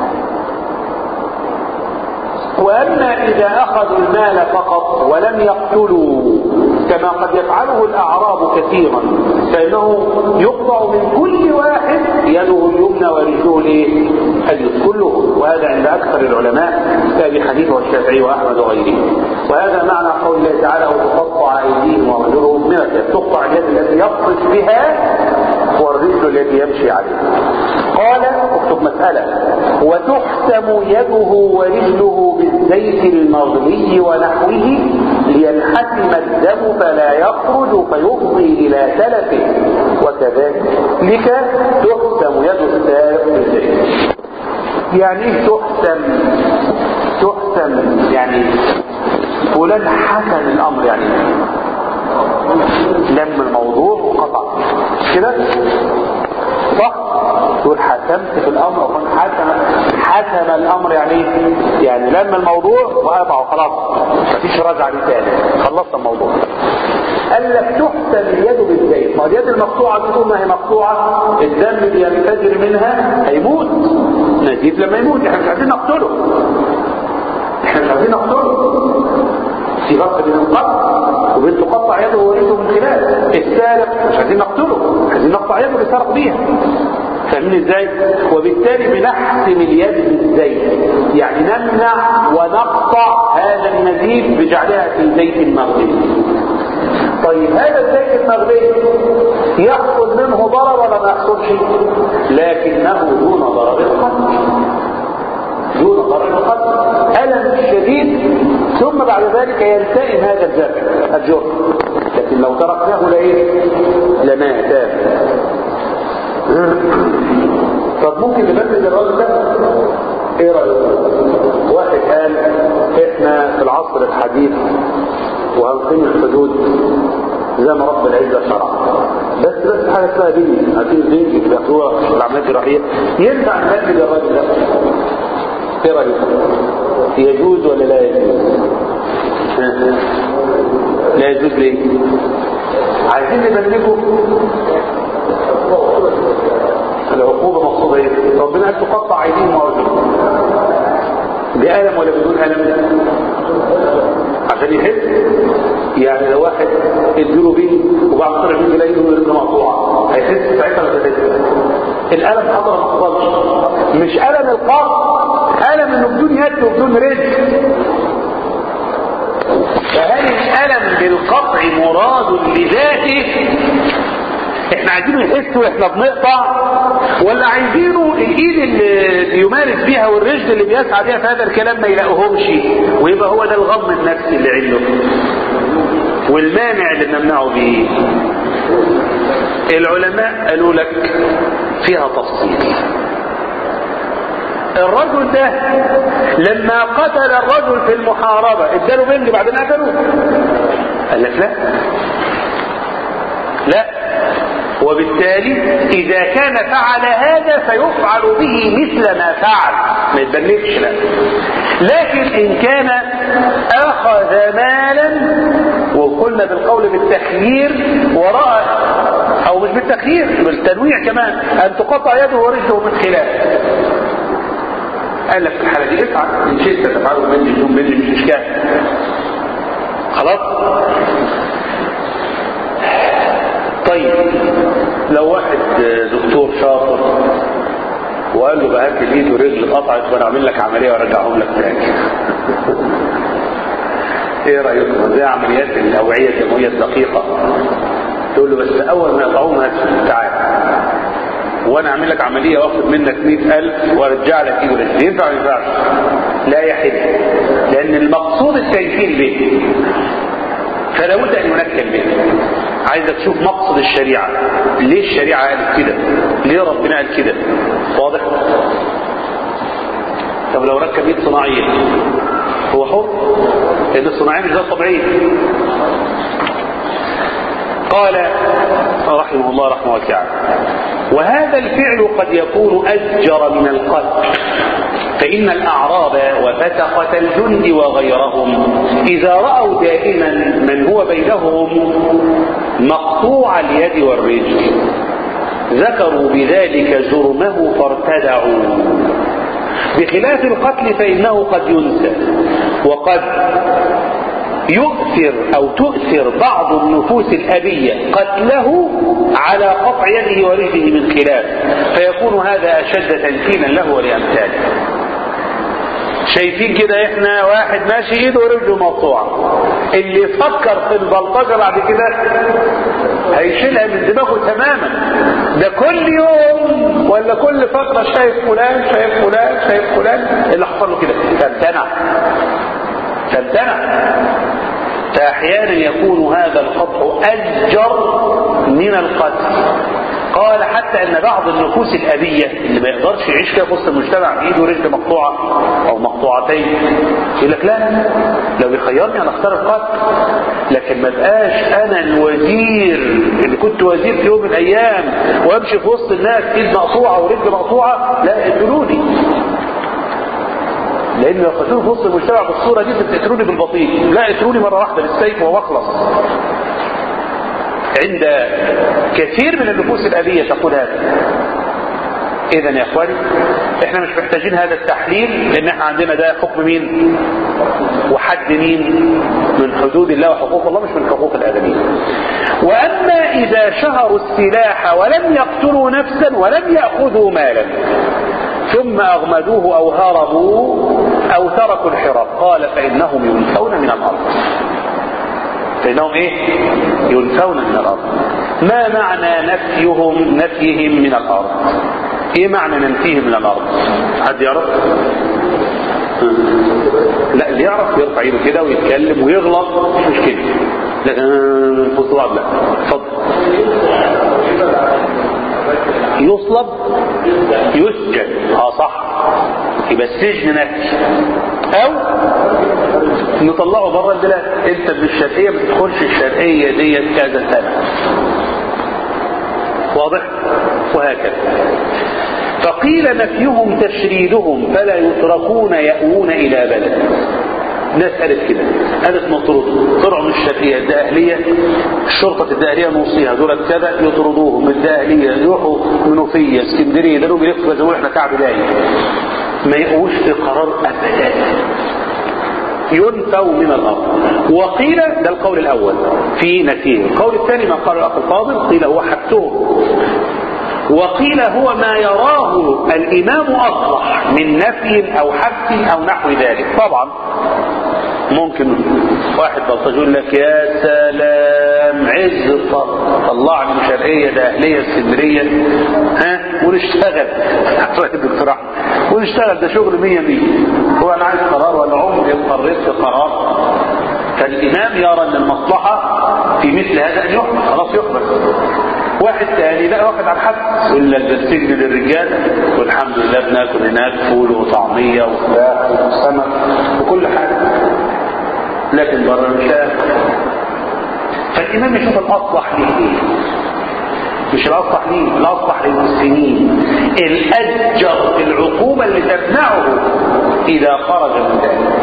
وأما إذا أخذوا المال فقط ولم يقتلوا كما قد يفعله الأعراب كثيرا فإنه يقطع من كل واحد يده اليمنى ورجله اليسرى كلهم وهذا عند أكثر العلماء كأبي حنيفة والشافعي وأحمد وغيره وهذا معنى قول الله تعالى وتقطع أيديهم وأرجلهم من تقطع اليد التي يبطش بها والرجل التي يمشي عليها قال اكتب مسألة وتحتم يده ورجله بالزيت المغلي ونحوه لينحتم الدم فلا يخرج فيفضي إلى تلفه وكذلك تحتم يد السارق بالزيت يعني ايه تحتم تحتم يعني فلان حسن الامر يعني لم الموضوع وقطع كده صح تقول حسمت في الامر وكنت حسم حسم الامر يعني ايه يعني لما الموضوع وقطع وخلاص مفيش رجعه عليه تاني خلصت الموضوع قال لك تحسن اليد بالزيت ما اليد المقطوعه دي طول ما هي مقطوعه الدم اللي ينفجر منها هيموت نزيد لما يموت احنا مش عايزين نقتله احنا مش عايزين نقتله في فرق بين القتل وبين تقطع يده ورجله من خلال السارق مش عايزين نقتله عايزين نقطع يده اللي سرق بيها فاهمين ازاي وبالتالي بنحسم اليد بالزيت يعني نمنع ونقطع هذا النزيف بجعلها في زيت مغلي طيب هذا الزيت المغلي يحصل منه ضرر ولا ما يحصلش لكنه دون ضرر القتل دون ضرر القتل ألم شديد ثم بعد ذلك يلتئم هذا الجرح الجرح لكن لو تركناه لايه لمات طب ممكن نبدل الراجل ده ايه رايك واحد قال احنا في العصر الحديث وهنقيم الحدود زي ما رب العزه شرع بس بس حاجه اسمها دين عارفين الدين اللي بياخدوها في العمليات الجراحيه ينفع نبدل الراجل ده ايه رايك يجوز ولا لا يجوز لا يجوز ليه عايزين نبلغه العقوبة مقصودة ايه ربنا قال تقطع ايديهم وارجلهم بألم ولا بدون ألم عشان يحس يعني لو واحد اديله بيه وبعد طلع منه يلاقي ايده ورجله مقطوعه هيحس ساعتها ولا هيحس الألم حضر ما حصلش مش ألم القطع ألم انه بدون يد وبدون رجل فهل الألم بالقطع مراد لذاته احنا عايزينه يحس واحنا بنقطع ولا عايزينه الايد اللي بيمارس بيها والرجل اللي بيسعى بيها في هذا الكلام ما يلاقوهمش ويبقى هو ده الغم النفسي اللي عنده والمانع اللي نمنعه به العلماء قالوا لك فيها تفصيل الرجل ده لما قتل الرجل في المحاربة اداله بنج بعدين قتله قال لك لا لا وبالتالي إذا كان فعل هذا فيفعل به مثل ما فعل ما يتبلغش لا لكن إن كان أخذ مالا وقلنا بالقول بالتخيير ورأى أو مش بالتخيير بالتنويع كمان أن تقطع يده ورجله من خلاف قال لك في الحالة دي افعل إن شئت تفعله مني بدون مني مش إشكال خلاص طيب لو واحد دكتور شاطر وقال له بقى هات الايد ورجل اتقطعت وانا اعمل لك عمليه وارجعهم لك تاني ايه رايكم زي عمليات الاوعيه الدمويه الدقيقه تقول له بس اول ما يقطعوهم هات تعال وانا اعمل لك عمليه واخد منك 100000 وارجع لك ايد ورجل ينفع ولا ينفعش؟ لا يحل لان المقصود التنكيل به فلا بد ان ينكل به عايزك تشوف مقصد الشريعة ليه الشريعة قالت كده ليه ربنا قال كده واضح طب لو ركب ايد صناعية هو حر لان الصناعية مش زي الطبيعية قال رحمه الله رحمه واسعة وهذا الفعل قد يكون أجر من القتل فإن الأعراب وفتقة الجند وغيرهم إذا رأوا دائما من هو بينهم مقطوع اليد والرجل ذكروا بذلك جرمه فارتدعوا بخلاف القتل فإنه قد ينسى وقد يؤثر أو تؤثر بعض النفوس الأبية قتله على قطع يده ورجله من خلاف فيكون هذا أشد تنكيلا له ولأمثاله شايفين كده احنا واحد ماشي ايده ورجله مقطوعه اللي يفكر في البلطجه بعد كده هيشيلها من دماغه تماما ده كل يوم ولا كل فتره شايف فلان شايف فلان شايف فلان اللي حصل له كده فامتنع فامتنع فاحيانا يكون هذا القطع ازجر من القتل قال حتى ان بعض النفوس الابيه اللي ما يقدرش يعيش كده في وسط المجتمع بايده رجل مقطوعه او مقطوعتين يقول لك لا لو بيخيرني انا اختار القتل لكن ما بقاش انا الوزير اللي كنت وزير في يوم من الايام وامشي في وسط الناس ايد مقطوعه ورجل مقطوعه لا اقتلوني لان لو قتلوني في وسط المجتمع بالصوره دي تقتلوني بالبطيء لا اقتلوني مره واحده بالسيف واخلص عند كثير من النفوس الآبية تقول هذا إذا يا إخواني إحنا مش محتاجين هذا التحليل لأن إحنا عندنا ده حكم مين وحد مين من حدود الله وحقوق الله مش من حقوق الآدمين وأما إذا شهروا السلاح ولم يقتلوا نفسا ولم يأخذوا مالا ثم أغمدوه أو هربوا أو تركوا الحراب قال فإنهم ينفون من الأرض فإنهم إيه؟ ينفون من الأرض ما معنى نفيهم نفيهم من الأرض إيه معنى ننفيهم من الأرض حد يعرف لا اللي يعرف يرفع ايده كده ويتكلم ويغلط مش مشكلة لكن في الصواب لا اتفضل يصلب يسجن اه صح يبقى السجن نفي او نطلعه بره البلاد انت من الشرقية ما تدخلش الشرقية ديت كذا سنة واضح وهكذا فقيل نفيهم تشريدهم فلا يتركون يأوون إلى بلد ناس قالت كده قالت مطرود طلعوا من الشرقية الداهلية الشرطة الداهلية نوصيها دول كذا يطردوهم من الداهلية يروحوا منوفية اسكندرية لانهم بيلفوا زي احنا كعب داهية ما يقوش في قرار ابدا ينفوا من الارض وقيل ده القول الاول في نفيه القول الثاني ما قال الاخ الفاضل قيل هو حبسهم وقيل هو ما يراه الامام اصلح من نفي او حبس او نحو ذلك طبعا ممكن واحد بلطجي يقول لك يا سلام عز طلعني من شرقيه داهليه اسكندريه ها ونشتغل الدكتور احمد ونشتغل ده شغل مية مية هو انا عايز قرار وانا عمري اضطريت في قرار فالامام يرى ان المصلحه في مثل هذا ان يحبس خلاص يحبس واحد تاني لا واخد على الحبس يقول لك ده السجن للرجال والحمد لله بناكل هناك فول وطعميه وفراخ وسمك وكل حاجه لكن بره مش فالامام يشوف الاصلح ليه ايه مش الاصلح ليه الاصلح للمسلمين الادجر العقوبه اللي تمنعه اذا خرج من ذلك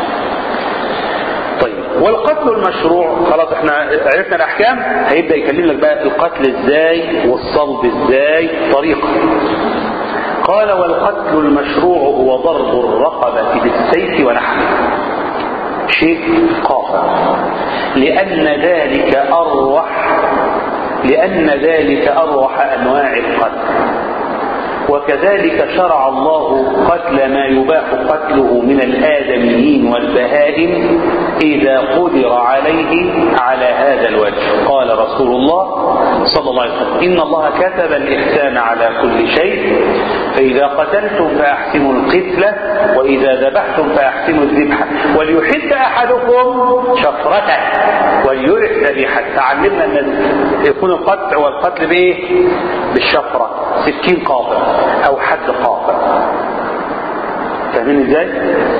طيب والقتل المشروع خلاص احنا عرفنا الاحكام هيبدا يكلم لك بقى القتل ازاي والصلب ازاي طريقه قال والقتل المشروع هو ضرب الرقبه بالسيف ونحوه شيء قاطع لان ذلك اروح لان ذلك اروح انواع القتل وكذلك شرع الله قتل ما يباح قتله من الآدميين والبهائم إذا قدر عليه على هذا الوجه قال رسول الله صلى الله عليه وسلم إن الله كتب الإحسان على كل شيء فإذا قتلتم فأحسنوا القتلة وإذا ذبحتم فأحسنوا الذبحة وليحد أحدكم شفرته وليرح ذبيحة تعلمنا أن يكون القطع والقتل بإيه؟ بالشفرة سكين قاطع او حد قاطع فاهمين ازاي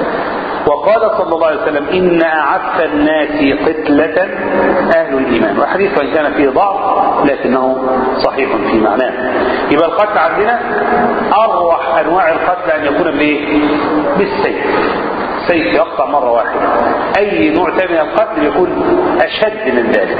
وقال صلى الله عليه وسلم ان اعف الناس قتلة اهل الايمان الحديث وإن كان فيه ضعف لكنه صحيح في معناه يبقى القتل عندنا أروح أنواع القتل أن يكون بإيه؟ بالسيف سيف يقطع مرة واحدة أي نوع ثاني من القتل يكون أشد من ذلك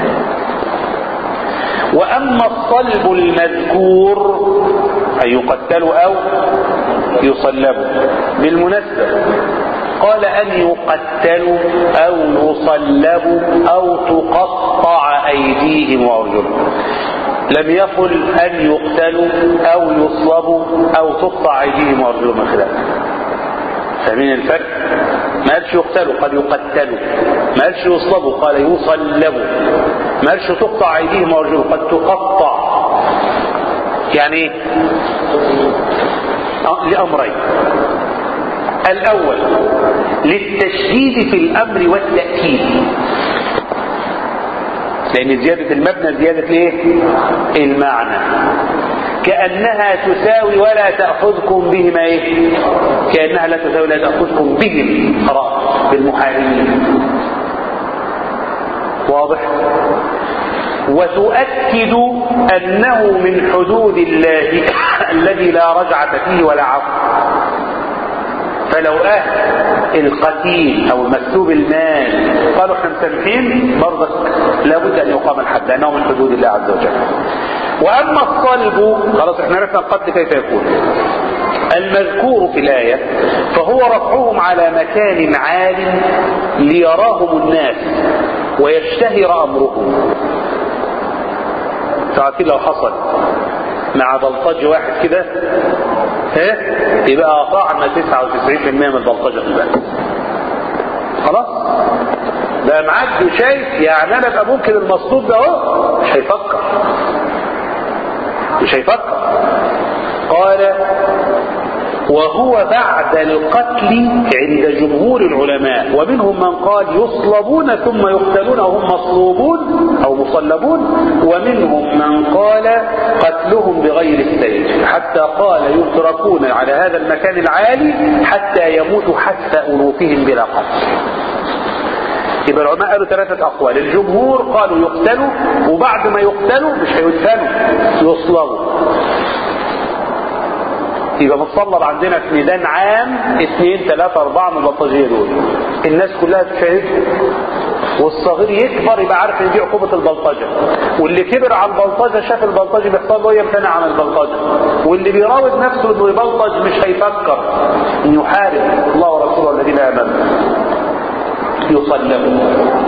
وأما الصلب المذكور أن يقتلوا أو يصلبوا بالمناسبة قال أن يقتلوا أو يصلبوا أو تقطع أيديهم وأرجلهم لم يقل أن يقتلوا أو يصلبوا أو تقطع أيديهم وأرجلهم من خلاف فاهمين الفرق؟ ما قالش يقتلوا قال يقتلوا ما قالش يصلبوا قال يصلبوا ما قالش تقطع أيديهم وأرجلهم قد تقطع يعني ايه؟ لأمرين الأول للتشديد في الأمر والتأكيد لأن زيادة المبنى زيادة الايه؟ المعنى كأنها تساوي ولا تأخذكم بهما ايه؟ كأنها لا تساوي لا تأخذكم بهم خلاص بالمحاربين واضح؟ وتؤكد أنه من حدود الله الذي لا رجعة فيه ولا عفو فلو أهل القتيل أو المكتوب المال قالوا احنا مسامحين برضك لابد أن يقام الحد لأنه من حدود الله عز وجل وأما الصلب خلاص احنا عرفنا القتل كيف يكون المذكور في الآية فهو رفعهم على مكان عال ليراهم الناس ويشتهر أمرهم تعرفين لو حصل مع بلطجي واحد كده ها يبقى قطعنا 99% من البلطجه في البلد خلاص ده معاك وشايف يعني انا ابقى ممكن المصلوب ده اهو مش هيفكر مش هيفكر قال وهو بعد القتل عند جمهور العلماء ومنهم من قال يصلبون ثم يقتلون وهم مصلوبون او مصلبون ومنهم من قال قتلهم بغير السيف حتى قال يتركون على هذا المكان العالي حتى يموتوا حتى أنوفهم بلا قتل يبقى العلماء قالوا ثلاثة أقوال الجمهور قالوا يقتلوا وبعد ما يقتلوا مش هيدفنوا يصلبوا يبقى متصلب عندنا في ميدان عام اثنين ثلاثة أربعة من البلطجية دول الناس كلها تشاهدهم والصغير يكبر يبقى عارف ان دي عقوبة البلطجة واللي كبر على البلطجة شاف البلطجة بيحصل له يمتنع عن البلطجة واللي بيراود نفسه انه يبلطج مش هيفكر ان يحارب الله ورسوله الذين امنوا يصلبوا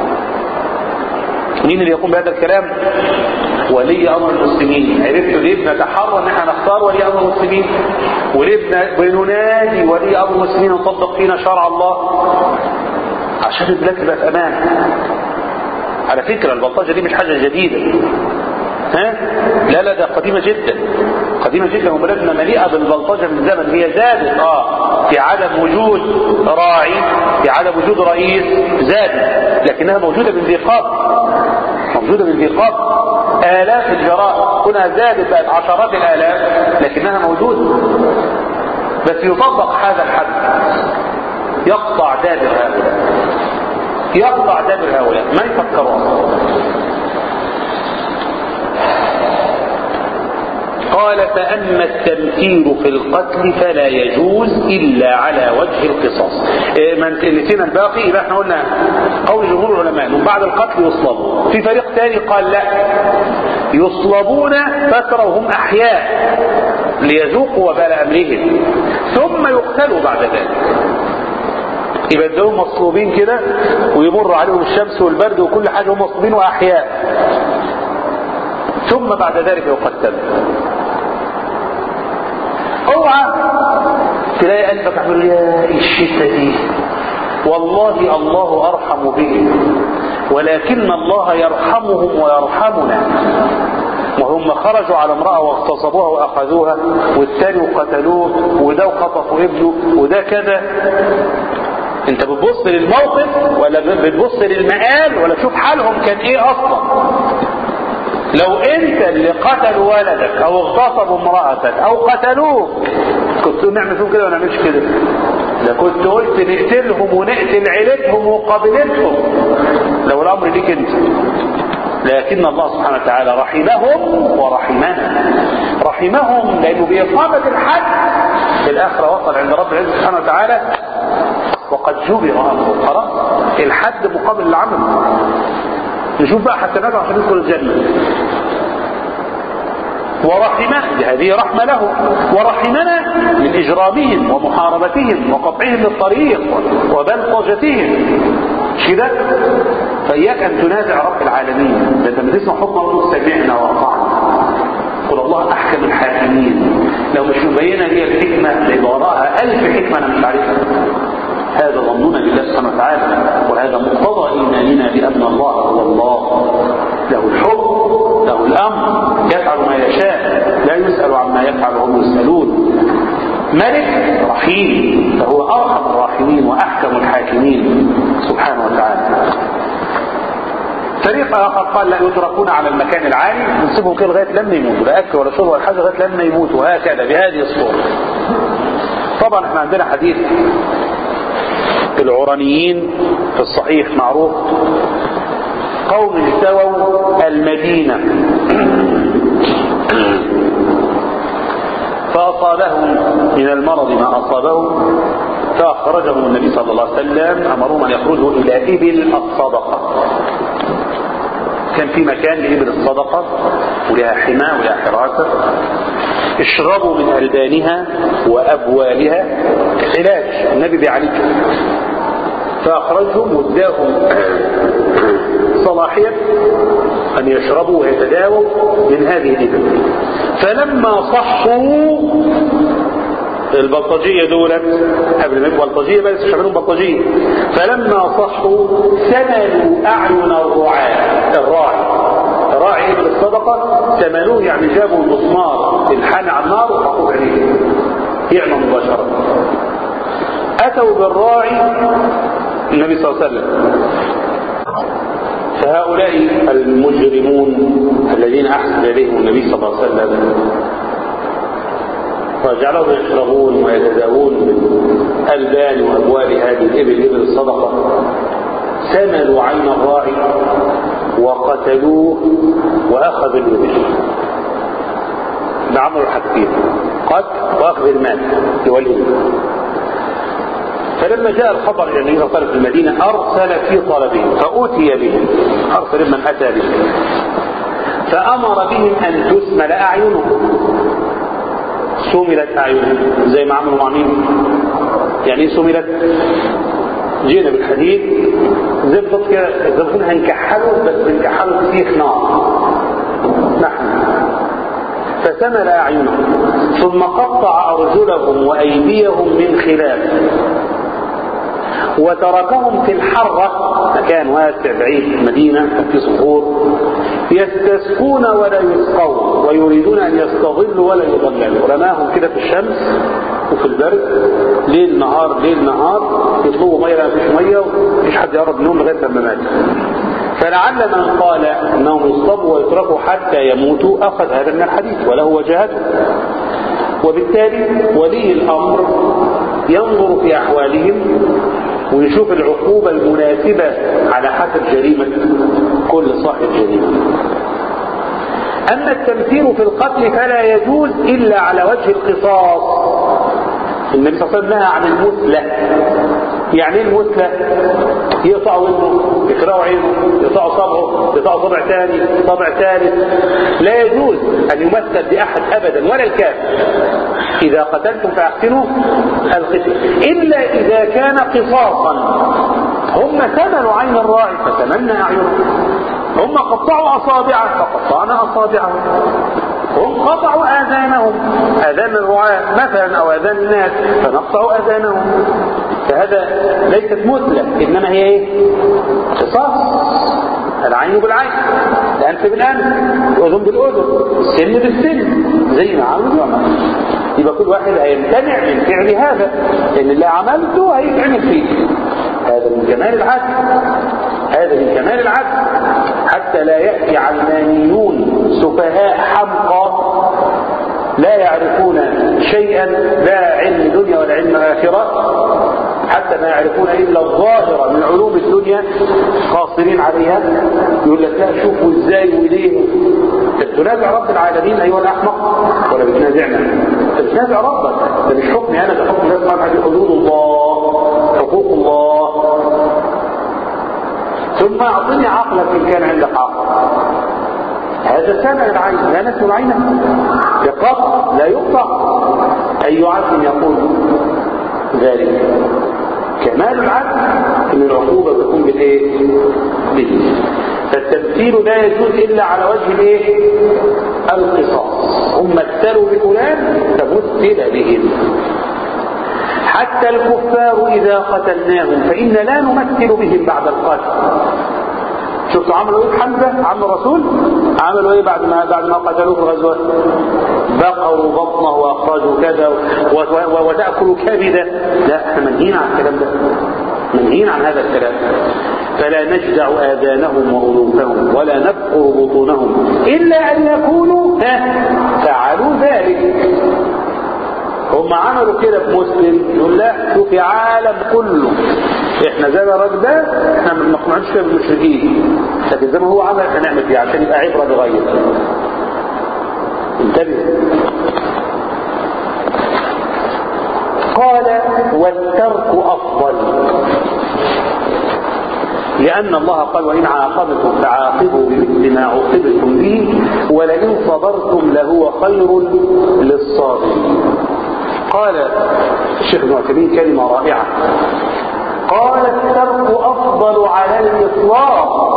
مين اللي يقوم بهذا الكلام ولي امر المسلمين عرفتوا ليه بنتحرى ان احنا نختار ولي امر المسلمين وليه بننادي ولي امر المسلمين نطبق فينا شرع الله عشان البلاد تبقى في امان على فكره البلطجه دي مش حاجه جديده ها لا لا ده قديمه جدا قديمه جدا وبلادنا مليئه بالبلطجه من زمن هي زادت اه في عدم وجود راعي في عدم وجود رئيس زادت لكنها موجوده من ذي قبل موجوده من ذي قبل آلاف الجرائم هنا زادت بقت عشرات الآلاف لكنها موجودة بس يطبق هذا الحد يقطع دابر هؤلاء يقطع دابر هؤلاء ما يفكروا أصلا قال فأما التمثيل في القتل فلا يجوز إلا على وجه القصاص إيه من نسينا الباقي يبقى احنا قلنا قول جمهور العلماء من بعد القتل يصلبوا في فريق ثاني قال لا يصلبون فترة وهم أحياء ليذوقوا وبال أمرهم ثم يقتلوا بعد ذلك يبقى دول مصلوبين كده ويمر عليهم الشمس والبرد وكل حاجة هم مصلوبين وأحياء ثم بعد ذلك يقتلوا اوعى تلاقي قلبك عمل يا الشتة دي والله الله ارحم بهم ولكن الله يرحمهم ويرحمنا وهم خرجوا على امرأة واغتصبوها واخذوها والتاني وقتلوه وده وخطفوا ابنه وده كذا انت بتبص للموقف ولا بتبص للمقال ولا تشوف حالهم كان ايه اصلا لو انت اللي قتلوا ولدك او اغتصبوا امرأتك او قتلوك كنت نعمل فيهم كده ولا نعملش كده ده كنت قلت نقتلهم ونقتل عيلتهم وقبيلتهم لو الامر ليك انت لكن الله سبحانه وتعالى رحمهم ورحمنا رحمهم لأنه بإقامة الحد في الآخرة وصل عند رب العزة سبحانه وتعالى وقد جبر أمره خلاص الحد مقابل العمل نشوف بقى حسناته عشان يدخل الجنة ورحمه هذه رحمة له ورحمنا من إجرامهم ومحاربتهم وقطعهم للطريق وبلطجتهم مش كده فإياك أن تنازع رب العالمين ده لما تسمع حكم الله سمعنا وأطعنا قل الله أحكم الحاكمين لو مش مبينة هي الحكمة اللي وراءها ألف حكمة أنا مش عارفها هذا ظننا بالله سبحانه وتعالى وهذا مقتضى إيماننا بأن الله هو الله له الحكم له الأمر يفعل ما يشاء لا يسأل عما يفعل وهم يسألون ملك رحيم فهو أرحم الراحمين وأحكم الحاكمين سبحانه وتعالى فريق آخر قال لا يتركون على المكان العالي نسيبهم كده لغاية لما يموتوا لا أكل ولا شرب ولا حاجة لغاية لما يموتوا وهكذا بهذه الصورة طبعا احنا عندنا حديث العرانيين في الصحيح معروف قوم استووا المدينة فأصابهم من المرض ما أصابهم فأخرجهم النبي صلى الله عليه وسلم أمرهم أن يخرجوا إلى إبل الصدقة كان في مكان لإبل الصدقة ولها حماة ولها حراسة اشربوا من ألبانها وأبوالها علاج النبي بيعالج فأخرجهم واداهم صلاحية أن يشربوا ويتداووا من هذه الإبل فلما صحوا البلطجية دولت قبل ما يبقوا بلطجية بس شغالين بلطجية فلما صحوا سملوا أعين الرعاة الراعي راعي ابن الصدقة سملوه يعني جابوا المسمار الحان على النار وحطوه عليه يعمى مباشرة أتوا بالراعي النبي صلى الله عليه وسلم فهؤلاء المجرمون الذين أحسن إليهم النبي صلى الله عليه وسلم وجعلهم يشربون ويتداوون من ألبان وأبوال هذه الإبل إبل الصدقة سملوا عين الراعي وقتلوه وأخذوا الإبل ده عملوا الحاجتين قتل وأخذ المال هو الإبل فلما جاء الخبر الى النبي صلى الله عليه وسلم في المدينه ارسل في طلبهم فاتي بهم ارسل من اتى بهم فامر بهم ان تسمل اعينهم سملت اعينهم زي ما عملوا مع مين؟ يعني ايه سملت؟ جينا بالحديد زي بالظبط كده زي ما كنا هنكحله بس بنكحله بسيخ نار نحن فسمل اعينهم ثم قطع ارجلهم وايديهم من خلاف وتركهم في الحرة مكان واسع بعيد في المدينة في صخور يستسقون ولا يسقون ويريدون أن يستظلوا ولا يضللوا رماهم كده في الشمس وفي البرد ليل نهار ليل نهار يطلبوا ميه ما فيش ميه ومفيش حد يقرب منهم لغايه لما مات فلعل من قال انهم يصطبوا ويتركوا حتى يموتوا اخذ هذا من الحديث وله وجهته وبالتالي ولي الامر ينظر في احوالهم ويشوف العقوبة المناسبة على حسب جريمة كل صاحب جريمة أما التمثيل في القتل فلا يجوز إلا على وجه القصاص النبي صلى الله عليه وسلم نهى عن المثلة يعني ايه المثلة يقطعوا ودنه يكرهوا عينه يقطعوا صبعه يقطعوا صبع ثاني صبع ثالث لا يجوز أن يمثل بأحد أبدا ولا الكافر إذا قتلتم فأحسنوا القتل إلا إذا كان قصاصا هم ثمنوا عين الراعي فتمنى أعينهم هم قطعوا أصابعه فقطعنا أصابعهم هم قطعوا آذانهم آذان الرعاة مثلا أو آذان الناس فنقطع آذانهم فهذا ليست مثلة إنما هي إيه؟ قصاص العين بالعين الأنف بالأنف الأذن بالأذن السن بالسن زي ما عملوا يبقى كل واحد هيمتنع من فعل هذا لأن اللي عملته هيتعمل فيه هذا من كمال العدل هذا من كمال العدل حتى لا يأتي علمانيون سفهاء حمقى لا يعرفون شيئا لا علم دنيا ولا علم آخرة حتى ما يعرفون إلا الظاهرة من علوم الدنيا قاصرين عليها يقول لك لا شوفوا ازاي وليه تنازع رب العالمين أيها الأحمق ولا بتنازعنا انت بتنازع ربك ده مش حكمي أنا ده حكم الله سبحانه وتعالى حدود الله حقوق الله ثم اعطني عقلك ان كان عندك عقل هذا سمع العين لا نسمع عينه بقطع لا يقطع اي عبد يقول ذلك كمال العدل ان العقوبه تكون بالايه؟ به فالتمثيل لا يجوز الا على وجه الايه؟ القصاص هم مثلوا بفلان فمثل بهم حتى الكفار إذا قتلناهم فإن لا نمثل بهم بعد القتل شفتوا عملوا ايه حمزة عم الرسول عملوا ايه بعد ما بعد ما قتلوه في الغزوة بقروا بطنه واخرجوا كذا وتأكلوا كبده لا احنا منهيين عن الكلام ده منهيين عن هذا الكلام فلا نجدع آذانهم وأنوفهم ولا نبقر بطونهم إلا أن يكونوا فعلوا ذلك هم عملوا كده في مسلم يقول لا شوف عالم كله احنا زي الراجل ده احنا ما نقنعش فيها بالمشركين لكن زي ما هو عمل احنا نعمل فيه عشان يبقى عبره بغير انتبه قال والترك افضل لأن الله قال وإن عاقبتم فعاقبوا بمثل ما عوقبتم به ولئن صبرتم لهو خير للصابرين قال الشيخ ابن عثيمين كلمة رائعة قال الترك أفضل على الإطلاق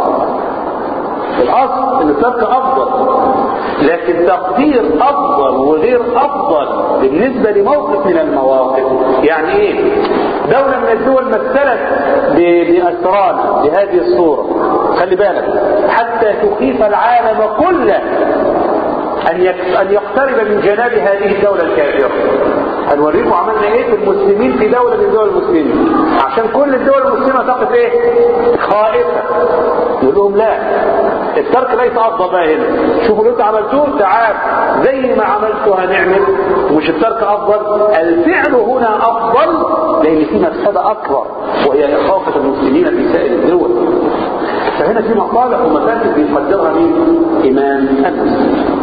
الأصل أن الترك أفضل لكن تقدير أفضل وغير أفضل بالنسبة لموقف من المواقف يعني إيه دولة من الدول مثلت بأسران بهذه الصورة خلي بالك حتى تخيف العالم كله أن أن يقترب من جناب هذه الدولة الكافرة هنوريكم عملنا ايه في المسلمين في دولة من دول المسلمين عشان كل الدول المسلمة تقف ايه خائفة نقول لهم لا الترك ليس افضل بقى هنا شوفوا اللي انتوا عملتوه تعال زي ما عملتوا هنعمل مش الترك افضل الفعل هنا افضل لان في مفسدة اكبر وهي اخافة المسلمين في سائر الدول فهنا في مصالح ومفاسد بيقدرها مين امام المسلمين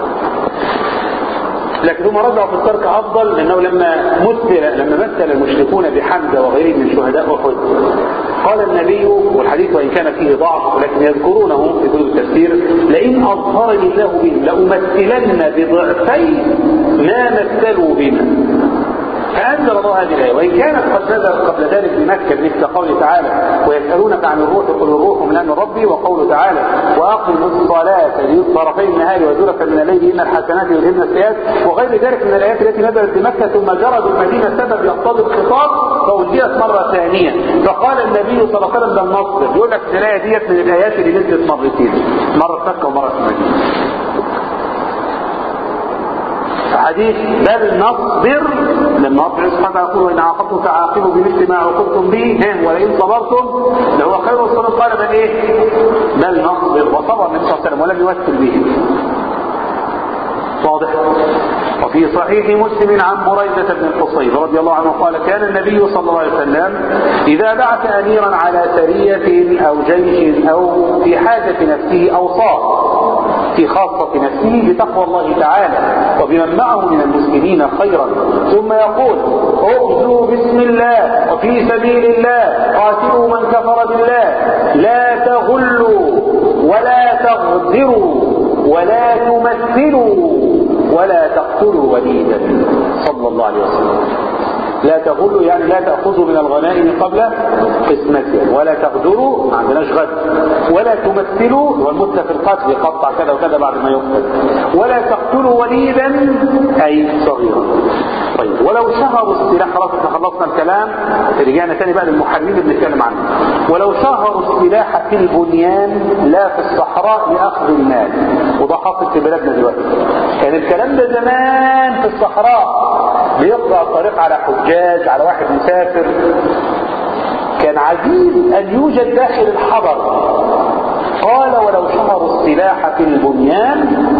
لكن هم رجعوا في الترك افضل لانه لما مثل لما مثل المشركون بحمزه وغيره من شهداء احد قال النبي والحديث وان كان فيه ضعف ولكن يذكرونه في كتب التفسير لئن اظهرني الله بهم لامثلن بضعفي ما مثلوا بنا فأنزل الله هذه الآية وإن كانت قد نزلت قبل ذلك بمكة مثل قوله تعالى ويسألونك عن الروح قل الروح من أمر ربي وقوله تعالى وأقم الصلاة طرفي النهار وزلفا من الليل إن الحسنات يذهبن السيئات وغير ذلك من الآيات التي نزلت بمكة ثم جرى بالمدينة سبب يقتضي الخطاب فأجيت مرة ثانية فقال النبي صلى الله عليه وسلم ده النصر يقول لك الآية ديت من الآيات اللي نزلت مرتين مرة في مكة ومرة في المدينة حديث بل نصبر لما ربنا سبحانه وتعالى يقول وان عاقبتم فعاقبوا بمثل ما عوقبتم به ولئن صبرتم لهو خير الصبر قال بل ايه؟ بل نصبر وصبر النبي صلى الله عليه وسلم ولم يمثل به واضح وفي صحيح مسلم عن بريدة بن الحصيب رضي الله عنه قال كان النبي صلى الله عليه وسلم إذا بعث أميرا على سرية أو جيش أو في حاجة نفسه أوصاه في خاصة نفسه بتقوى الله تعالى وبمن معه من المسلمين خيرا ثم يقول اغزوا بسم الله وفي سبيل الله قاتلوا من كفر بالله لا تغلوا ولا تغدروا ولا تمثلوا ولا تقتلوا وليدا صلى الله عليه وسلم لا تغلوا يعني لا تأخذوا من الغنائم قبل قسمتها ولا تغدروا ما عندناش غد ولا تمثلوا والمثل في القتل يقطع كذا وكذا بعد ما يقتل ولا تقتلوا وليدا أي صغيرا طيب ولو شهروا السلاح خلاص احنا خلصنا الكلام رجعنا تاني بقى للمحرمين اللي بنتكلم عنه ولو شهروا السلاح في البنيان لا في الصحراء لأخذ المال وده حاصل في بلادنا دلوقتي كان يعني الكلام ده زمان في الصحراء بيقطع الطريق على حجاج على واحد مسافر كان عجيب أن يوجد داخل الحضر قال ولو شهروا السلاح في البنيان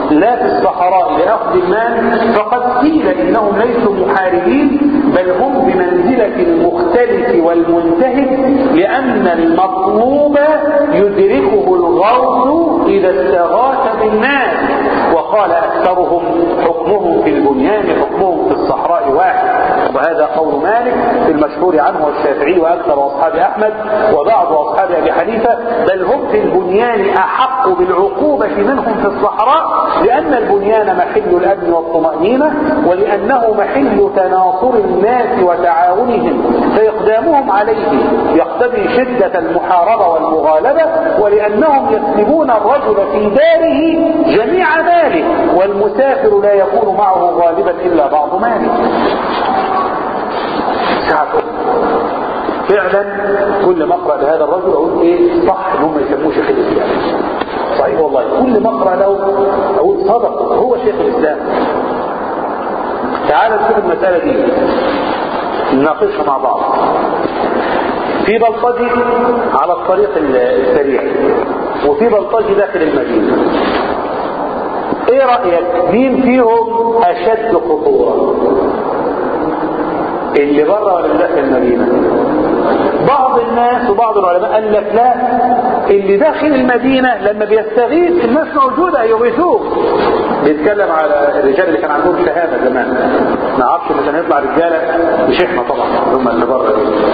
لا في الصحراء لأخذ المال فقد قيل إنهم ليسوا محاربين بل هم بمنزلة المختلف والمنتهك لأن المطلوب يدركه الغوث إذا استغاث بالناس وقال أكثرهم حكمهم في البنيان حكمهم في الصحراء واحد وهذا قول مالك في المشهور عنه والشافعي وأكثر أصحاب أحمد وبعض أصحاب أبي حنيفة بل هم في البنيان أحق بالعقوبة منهم في الصحراء لأن البنيان محل الأمن والطمأنينة ولأنه محل تناصر الناس وتعاونهم فإقدامهم عليه يقتضي شدة المحاربة والمغالبة ولأنهم يسلبون الرجل في داره جميع ماله والمسافر لا يكون معه غالبا إلا بعض ماله ساعته فعلا كل ما اقرا لهذا الرجل اقول ايه صح ان هم يسموه شيخ الاسلام صحيح والله كل ما اقرا له اقول صدق هو شيخ الاسلام تعال نشوف المساله دي نناقشها مع بعض في بلطجي على الطريق السريع وفي بلطجي داخل المدينه ايه رايك مين فيهم اشد خطوره اللي بره ولا اللي داخل المدينه بعض الناس وبعض العلماء قال لك لا اللي داخل المدينة لما بيستغيث الناس موجودة يغيثوه بيتكلم على الرجال اللي كان عندهم شهادة زمان ما اعرفش اللي كان يطلع رجالة مش احنا طبعا هم اللي بره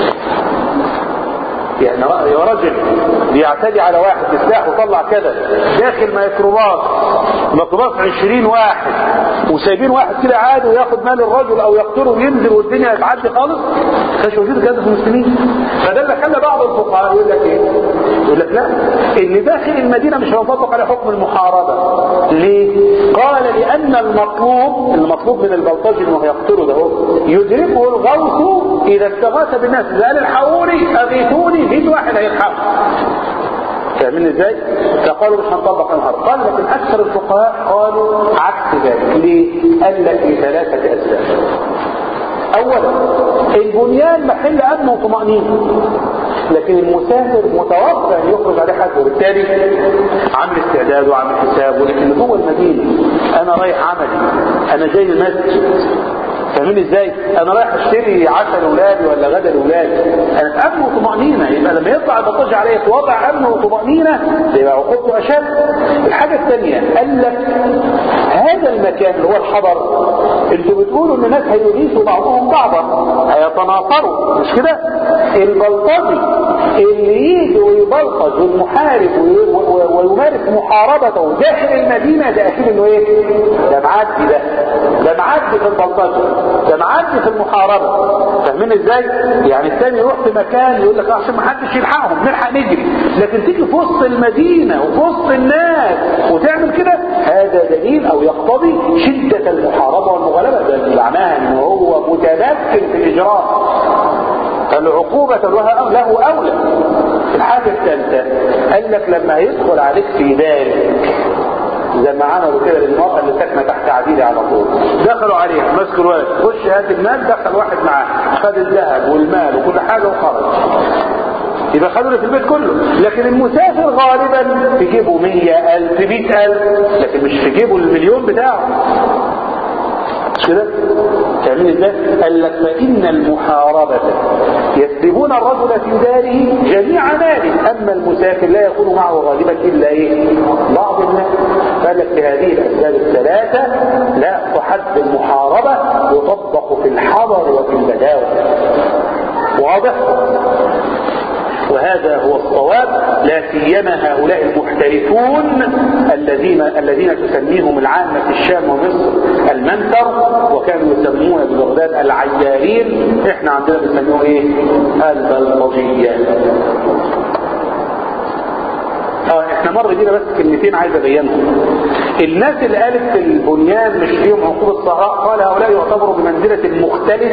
يعني يا رجل بيعتدي على واحد بسلاح وطلع كذا داخل ميكروباص ميكروباص 20 واحد وسايبين واحد كده عادي وياخد مال الرجل او يقتله وينزل والدنيا تعدي خالص كانش موجود كده في المسلمين فده اللي خلى بعض الفقهاء يقول لك ايه؟ يقول لك لا اللي داخل المدينه مش هينطبق على حكم المحاربه ليه؟ قال لان المطلوب المطلوب من البلطجي انه يقتله ده يدركه الغوث اذا استغاث بالناس اذا قال الحقوني اغيثوني جيت واحد هيلحقه فاهمين ازاي؟ فقالوا مش هنطبق النهار قال لكن اكثر الفقهاء قالوا عكس ذلك ليه؟ قال لك لثلاثه اسباب اولا البنيان محل امن وطمانينه لكن المسافر متوقع ان يخرج عليه حد وبالتالي عامل استعداد وعامل حسابه لكن جوه المدينه انا رايح عملي انا جاي المسجد فاهمين ازاي؟ انا رايح اشتري عشاء لاولادي ولا غدا لاولادي انا في امن وطمانينه يبقى لما يطلع البطاج عليا في وضع امن وطمانينه يبقى عقوبته اشد. الحاجه الثانيه قال لك هذا المكان اللي هو الحضر انتوا بتقولوا ان الناس هيغيثوا بعضهم بعضا هيتناصروا مش كده؟ البلطجي اللي يجي ويبلطج والمحارب ويمارس محاربته داخل المدينه ده اكيد انه ايه؟ ده معدي ده ده معدي في البلطجه ده معدي في المحاربة فاهمين ازاي يعني الثاني يروح في مكان يقول لك عشان ما حدش يلحقهم نلحق نجري لكن تيجي في وسط المدينة وفي وسط الناس وتعمل كده هذا دليل او يقتضي شدة المحاربة والمغالبة ده معناها ان هو متمكن في الاجراء فالعقوبة له اولى الحاجة الثالثة قال لك لما يدخل عليك في ذلك زي ما عملوا كده للمرأة اللي ساكنة تحت عبيدي على طول دخلوا عليها مسكوا الولد خش هات المال دخل واحد معاه خد الذهب والمال وكل حاجة وخرج يبقى خدوا في البيت كله لكن المسافر غالبا في جيبه مية ألف مئة ألف لكن مش في جيبه المليون بتاعه مش كده فاهمين ازاي قال لك فان المحاربه يسلبون الرجل في داره جميع ماله اما المسافر لا يكون معه غالبا الا ايه بعض الناس قال لك بهذه الاسباب الثلاثه لا تحد المحاربه يطبق في الحضر وفي البداوه واضح وهذا هو الصواب لا سيما هؤلاء المحترفون الذين الذين تسميهم العامة في الشام ومصر المنثر وكانوا يسمون ببغداد العيارين احنا عندنا بنسميه ايه؟ البلطجية اه احنا مر بينا بس كلمتين عايز ابينهم الناس اللي قالت في البنيان مش فيهم عقوبة الصحراء قال هؤلاء يعتبروا بمنزلة المختلف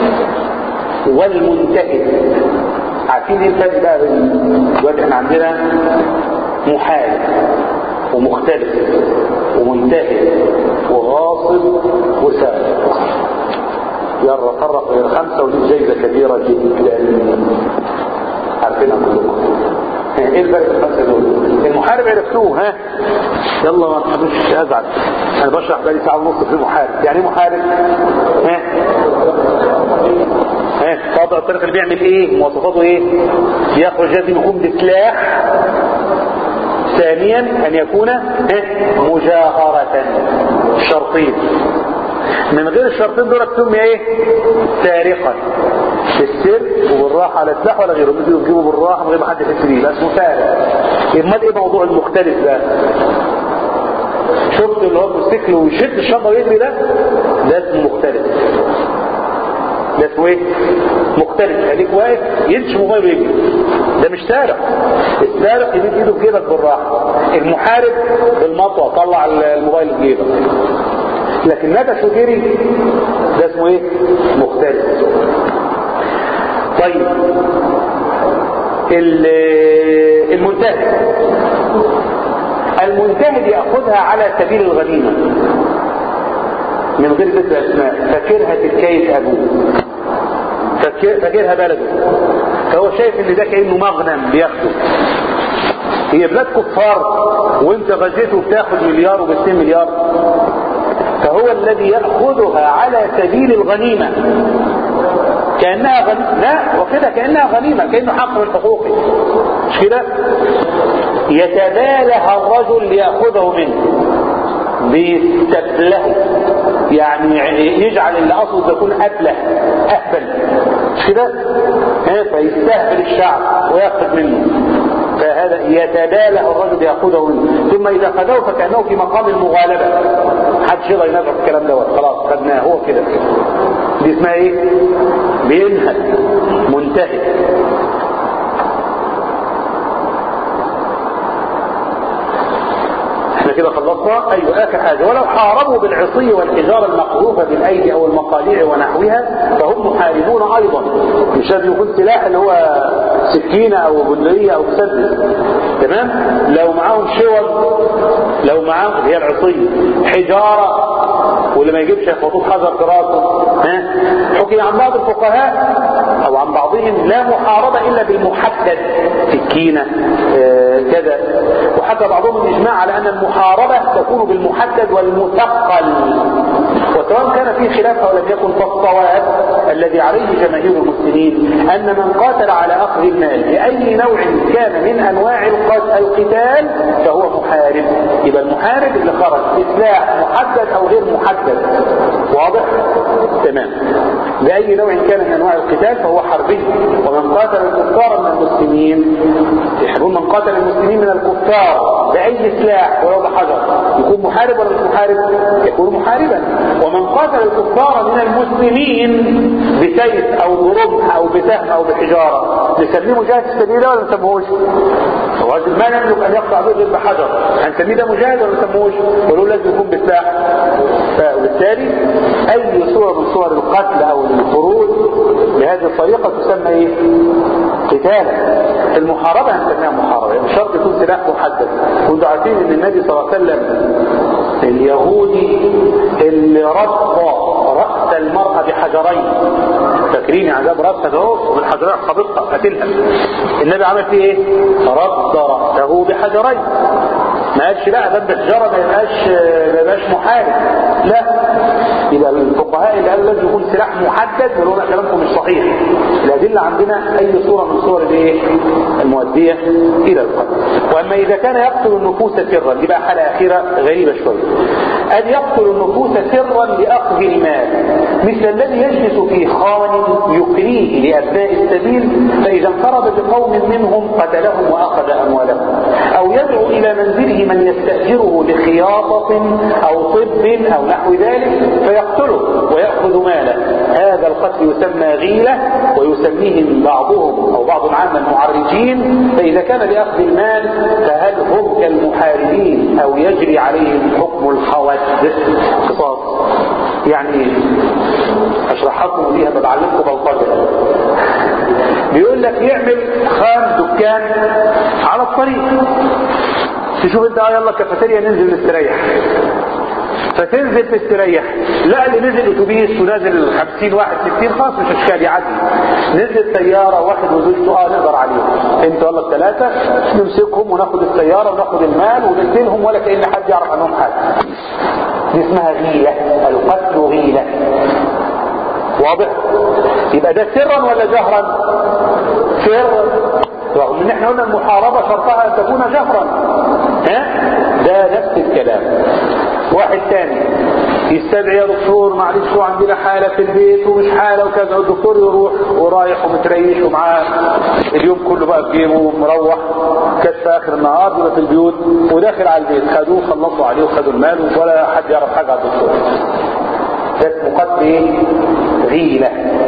والمنتهي عارفين ايه الفرق بقى بين دلوقتي احنا عندنا محال ومختلف ومنتهي وغاصب وسارق يلا فرق بين الخمسه ودي جايزه كبيره جدا عارفينها كلكم ايه الفرق بين الخمسه دول المحارب عرفتوه ها يلا ما تحبوش ازعل انا بشرح بقالي ساعه ونص في المحارب يعني ايه محارب ها ها قاطع الطريق اللي بيعمل ايه مواصفاته ايه بيخرج لازم يكون بسلاح ثانيا ان يكون مجاهرة شرطين من غير الشرطين دول تسمي ايه سارقا بالسر وبالراحه على سلاح ولا غيره ممكن يجيبوا بالراحه من غير ما حد يحس بيه بس مسارق امال ايه موضوع المختلف ده شفت اللي هو الموتوسيكل ويشد الشنطه ويجري ده ده اسمه مختلف ده اسمه ايه مختلف خليك واقف يمشي موبايله ويجري ده مش سارق السارق يمد ايده في جيبك بالراحه المحارب بالمطوه طلع الموبايل في جيبك لكن نبش وجري ده اسمه ايه مختلف طيب المنتهي المنتهي ياخذها على سبيل الغنيمه من غير ذكر اسماء فاكرها تتكيف ابوه فاكر فاكرها بلده فهو شايف ان ده كانه مغنم بياخده هي بلاد كفار وانت غزيته وبتاخد مليار وبستين مليار فهو الذي ياخذها على سبيل الغنيمه كانها غنيمه لا وكده كانها غنيمه كانه حق من حقوقه مش كده يتبالها الرجل لياخذه منه بيستبله يعني يجعل اللي اصله يكون ابله اهبل مش كده فيستهبل الشعب وياخذ منه فهذا يتبالى الرجل ياخذه منه ثم اذا خذوه فكانه في مقام المغالبه محدش يقدر ينافع في الكلام دوت خلاص خدناه هو كده دي اسمها ايه بينهد منتهي احنا كده خلصنا ايوه اخر حاجه ولو حاربوا بالعصي والحجاره المقذوفه بالايدي او المقاليع ونحوها فهم محاربون ايضا مش لازم يكون سلاح اللي هو سكينه او بندقيه او مسدس تمام لو معاهم شول لو معاهم اللي هي العصي حجاره واللي ما يجيبش يخبطوه حجر في راسه ها حكي عن بعض الفقهاء او عن بعضهم لا محاربه الا بالمحدد سكينه آه كذا وحكى بعضهم الاجماع على ان المحاربه تكون بالمحدد والمثقل وسواء كان في خلاف او لم يكن فالصواب الذي عليه جماهير المسلمين ان من قاتل على اخذ المال باي نوع كان من انواع القتال فهو محارب يبقى المحارب اللي خرج بسلاح محدد او غير محدد واضح تمام باي نوع كان من انواع القتال فهو حربي ومن قاتل الكفار من المسلمين يحبون من قاتل المسلمين من الكفار باي سلاح ولو بحجر يكون محارب ولا مش محارب يكون محاربا ومن قاتل الكفار من المسلمين بسيف او برمح او بسهم او بحجاره نسميه مجاهد في سبيل الله ولا نسموهوش؟ هو ما نملك ان يقطع به غير بحجر هنسميه ده مجاهد ولا نسموهوش؟ ولو لازم يكون بالسلاح فبالتالي اي صوره من صور القتل او الخروج بهذه الطريقه تسمى ايه؟ قتالا المحاربه هنسميها محاربه مش شرط يكون سلاح محدد وانتم عارفين ان النبي صلى الله عليه وسلم اليهودي اللي ربط رأس المرأة بحجرين فاكرين عذاب رأسها اهو بالحجرين خبطها قتلها النبي عمل فيه ايه؟ رد رأسه بحجرين ما قالش لا ده بحجره ما يبقاش ما يبقاش محارب لا يبقى الفقهاء اللي قالوا لازم يكون سلاح محدد يقولوا لنا كلامكم مش صحيح الادله عندنا اي صوره من صور الايه المؤديه الى القتل واما اذا كان يقتل النفوس سرا دي بقى حاله اخيره غريبه شويه ان يقتل النفوس سرا لاخذ المال مثل الذي يجلس في خان يكريه لابناء السبيل فاذا انفرد بقوم منهم قتلهم واخذ اموالهم او يدعو الى منزله من يستاجره لخياطه او طب او نحو ذلك فيقتله وياخذ ماله هذا القتل يسمى غيله ويسميه بعضهم او بعض العامه المعرجين فاذا كان لاخذ المال فهل هم كالمحاربين او يجري عليهم حكم الخوات قصاص يعني اشرح لكم فيها ببعلمكم بلطجه بيقول لك يعمل خان دكان على الطريق تشوف انت اه يلا كافيتيريا ننزل نستريح فتنزل تستريح لا اللي نزل اتوبيس ونازل 50 واحد 60 خلاص مش اشكال يعدي نزل سياره واحد وزوجته اه نقدر عليهم انت ولا الثلاثه نمسكهم وناخد السياره وناخد المال ونديلهم ولا كان حد يعرف عنهم حاجه دي اسمها غيله القتل غيله واضح يبقى ده سرا ولا جهرا سر رغم ان احنا قلنا المحاربه شرطها ان تكون جهرا ها ده نفس الكلام واحد تاني يستدعي يا دكتور معلش هو عندنا حاله في البيت ومش حاله وكذا الدكتور يروح ورايح ومتريش ومعاه اليوم كله بقى في جيبه ومروح كشف اخر النهار يبقى في البيوت وداخل على البيت خدوه خلصوا عليه وخدوا المال ولا حد يعرف حاجه على الدكتور ده اسمه قتل ايه؟ غيله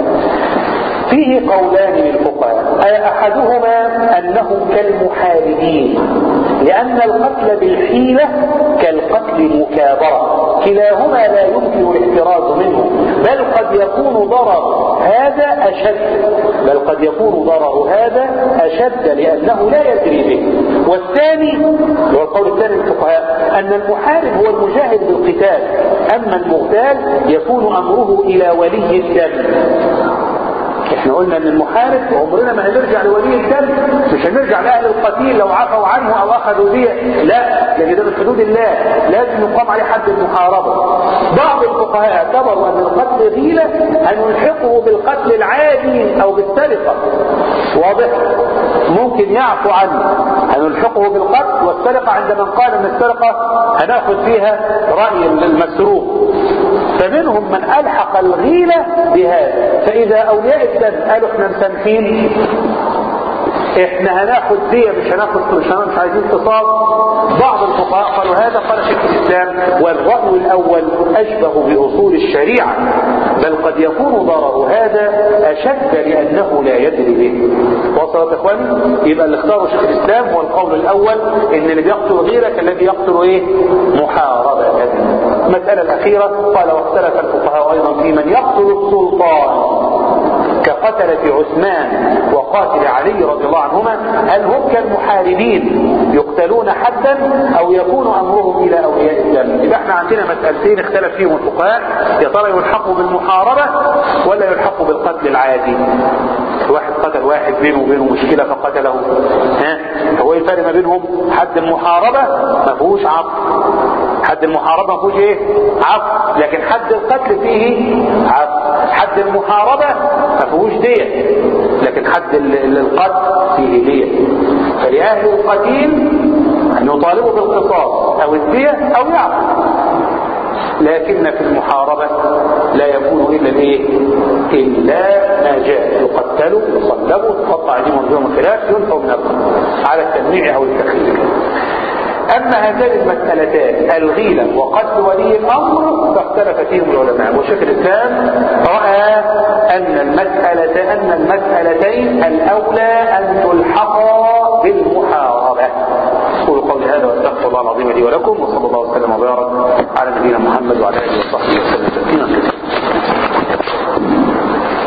فيه قولان للفقهاء احدهما انهم كالمحاربين لان القتل بالحيله كالقتل مكابره كلاهما لا يمكن الاحتراز منه بل قد يكون ضرر هذا اشد بل قد يكون ضرر هذا اشد لانه لا يدري به والثاني هو القول الثاني للفقهاء ان المحارب هو المجاهد بالقتال اما المغتال يكون امره الى ولي الدم احنا قلنا ان المحارب عمرنا ما هنرجع لولي الدم مش هنرجع لاهل القتيل لو عفوا عنه او اخذوا ديه لا لان ده من حدود الله لازم يقام عليه حد المحاربه بعض الفقهاء اعتبروا ان القتل غيله ان نلحقه بالقتل العادي او بالسرقه واضح ممكن يعفو عنه هنلحقه بالقتل والسرقه عند من قال ان السرقه هناخذ فيها راي المسروق فمنهم من الحق الغيله بهذا فاذا اولياء الدم قالوا احنا مسامحين احنا هناخد دية مش هناخد مش, مش عايزين قصاص بعض الفقهاء قالوا هذا قال شيخ الاسلام والرأي الاول اشبه باصول الشريعة بل قد يكون ضرر هذا اشد لانه لا يدري به وصلت يا اخواني يبقى اللي اختاره شيخ الاسلام هو القول الاول ان اللي بيقتل غيرك الذي يقتل ايه محاربة المسألة الاخيرة قال واختلف الفقهاء ايضا في من يقتل السلطان كقتلة عثمان وقاتل علي رضي الله عنهما هل هم كالمحاربين يقتلون حدا او يكون امرهم الى اولياء الدم يبقى احنا عندنا مسألتين اختلف فيهم الفقهاء يا ترى يلحقوا بالمحاربة ولا يلحقوا بالقتل العادي واحد قتل واحد بينه وبينه مشكلة فقتله ها هو ايه الفرق ما بينهم حد المحاربة ما فيهوش عقل حد المحاربة ما فيهوش ايه عقل لكن حد القتل فيه عقل حد المحاربة ما فيهوش دية لكن حد القتل فيه دية فلأهل القتيل أن يطالبوا بالقصاص أو الدية أو يعفو لكن في المحاربة لا يكون إلا الإيه؟ إلا ما جاء يقتلوا يصلبوا تقطع أيديهم وارجلهم الخلاف ينفوا من الأرض على التمنيع أو التخيير أما هاتان المسألتان الغيلة وقتل ولي الأمر فاختلف فيهم العلماء وشيخ الإسلام رأى أن المسألة أن المسألتين الأولى أن تلحقا بالمحاربة أقول قولي هذا واستغفر الله العظيم لي ولكم وصلى الله وسلم وبارك على نبينا محمد وعلى آله وصحبه وسلم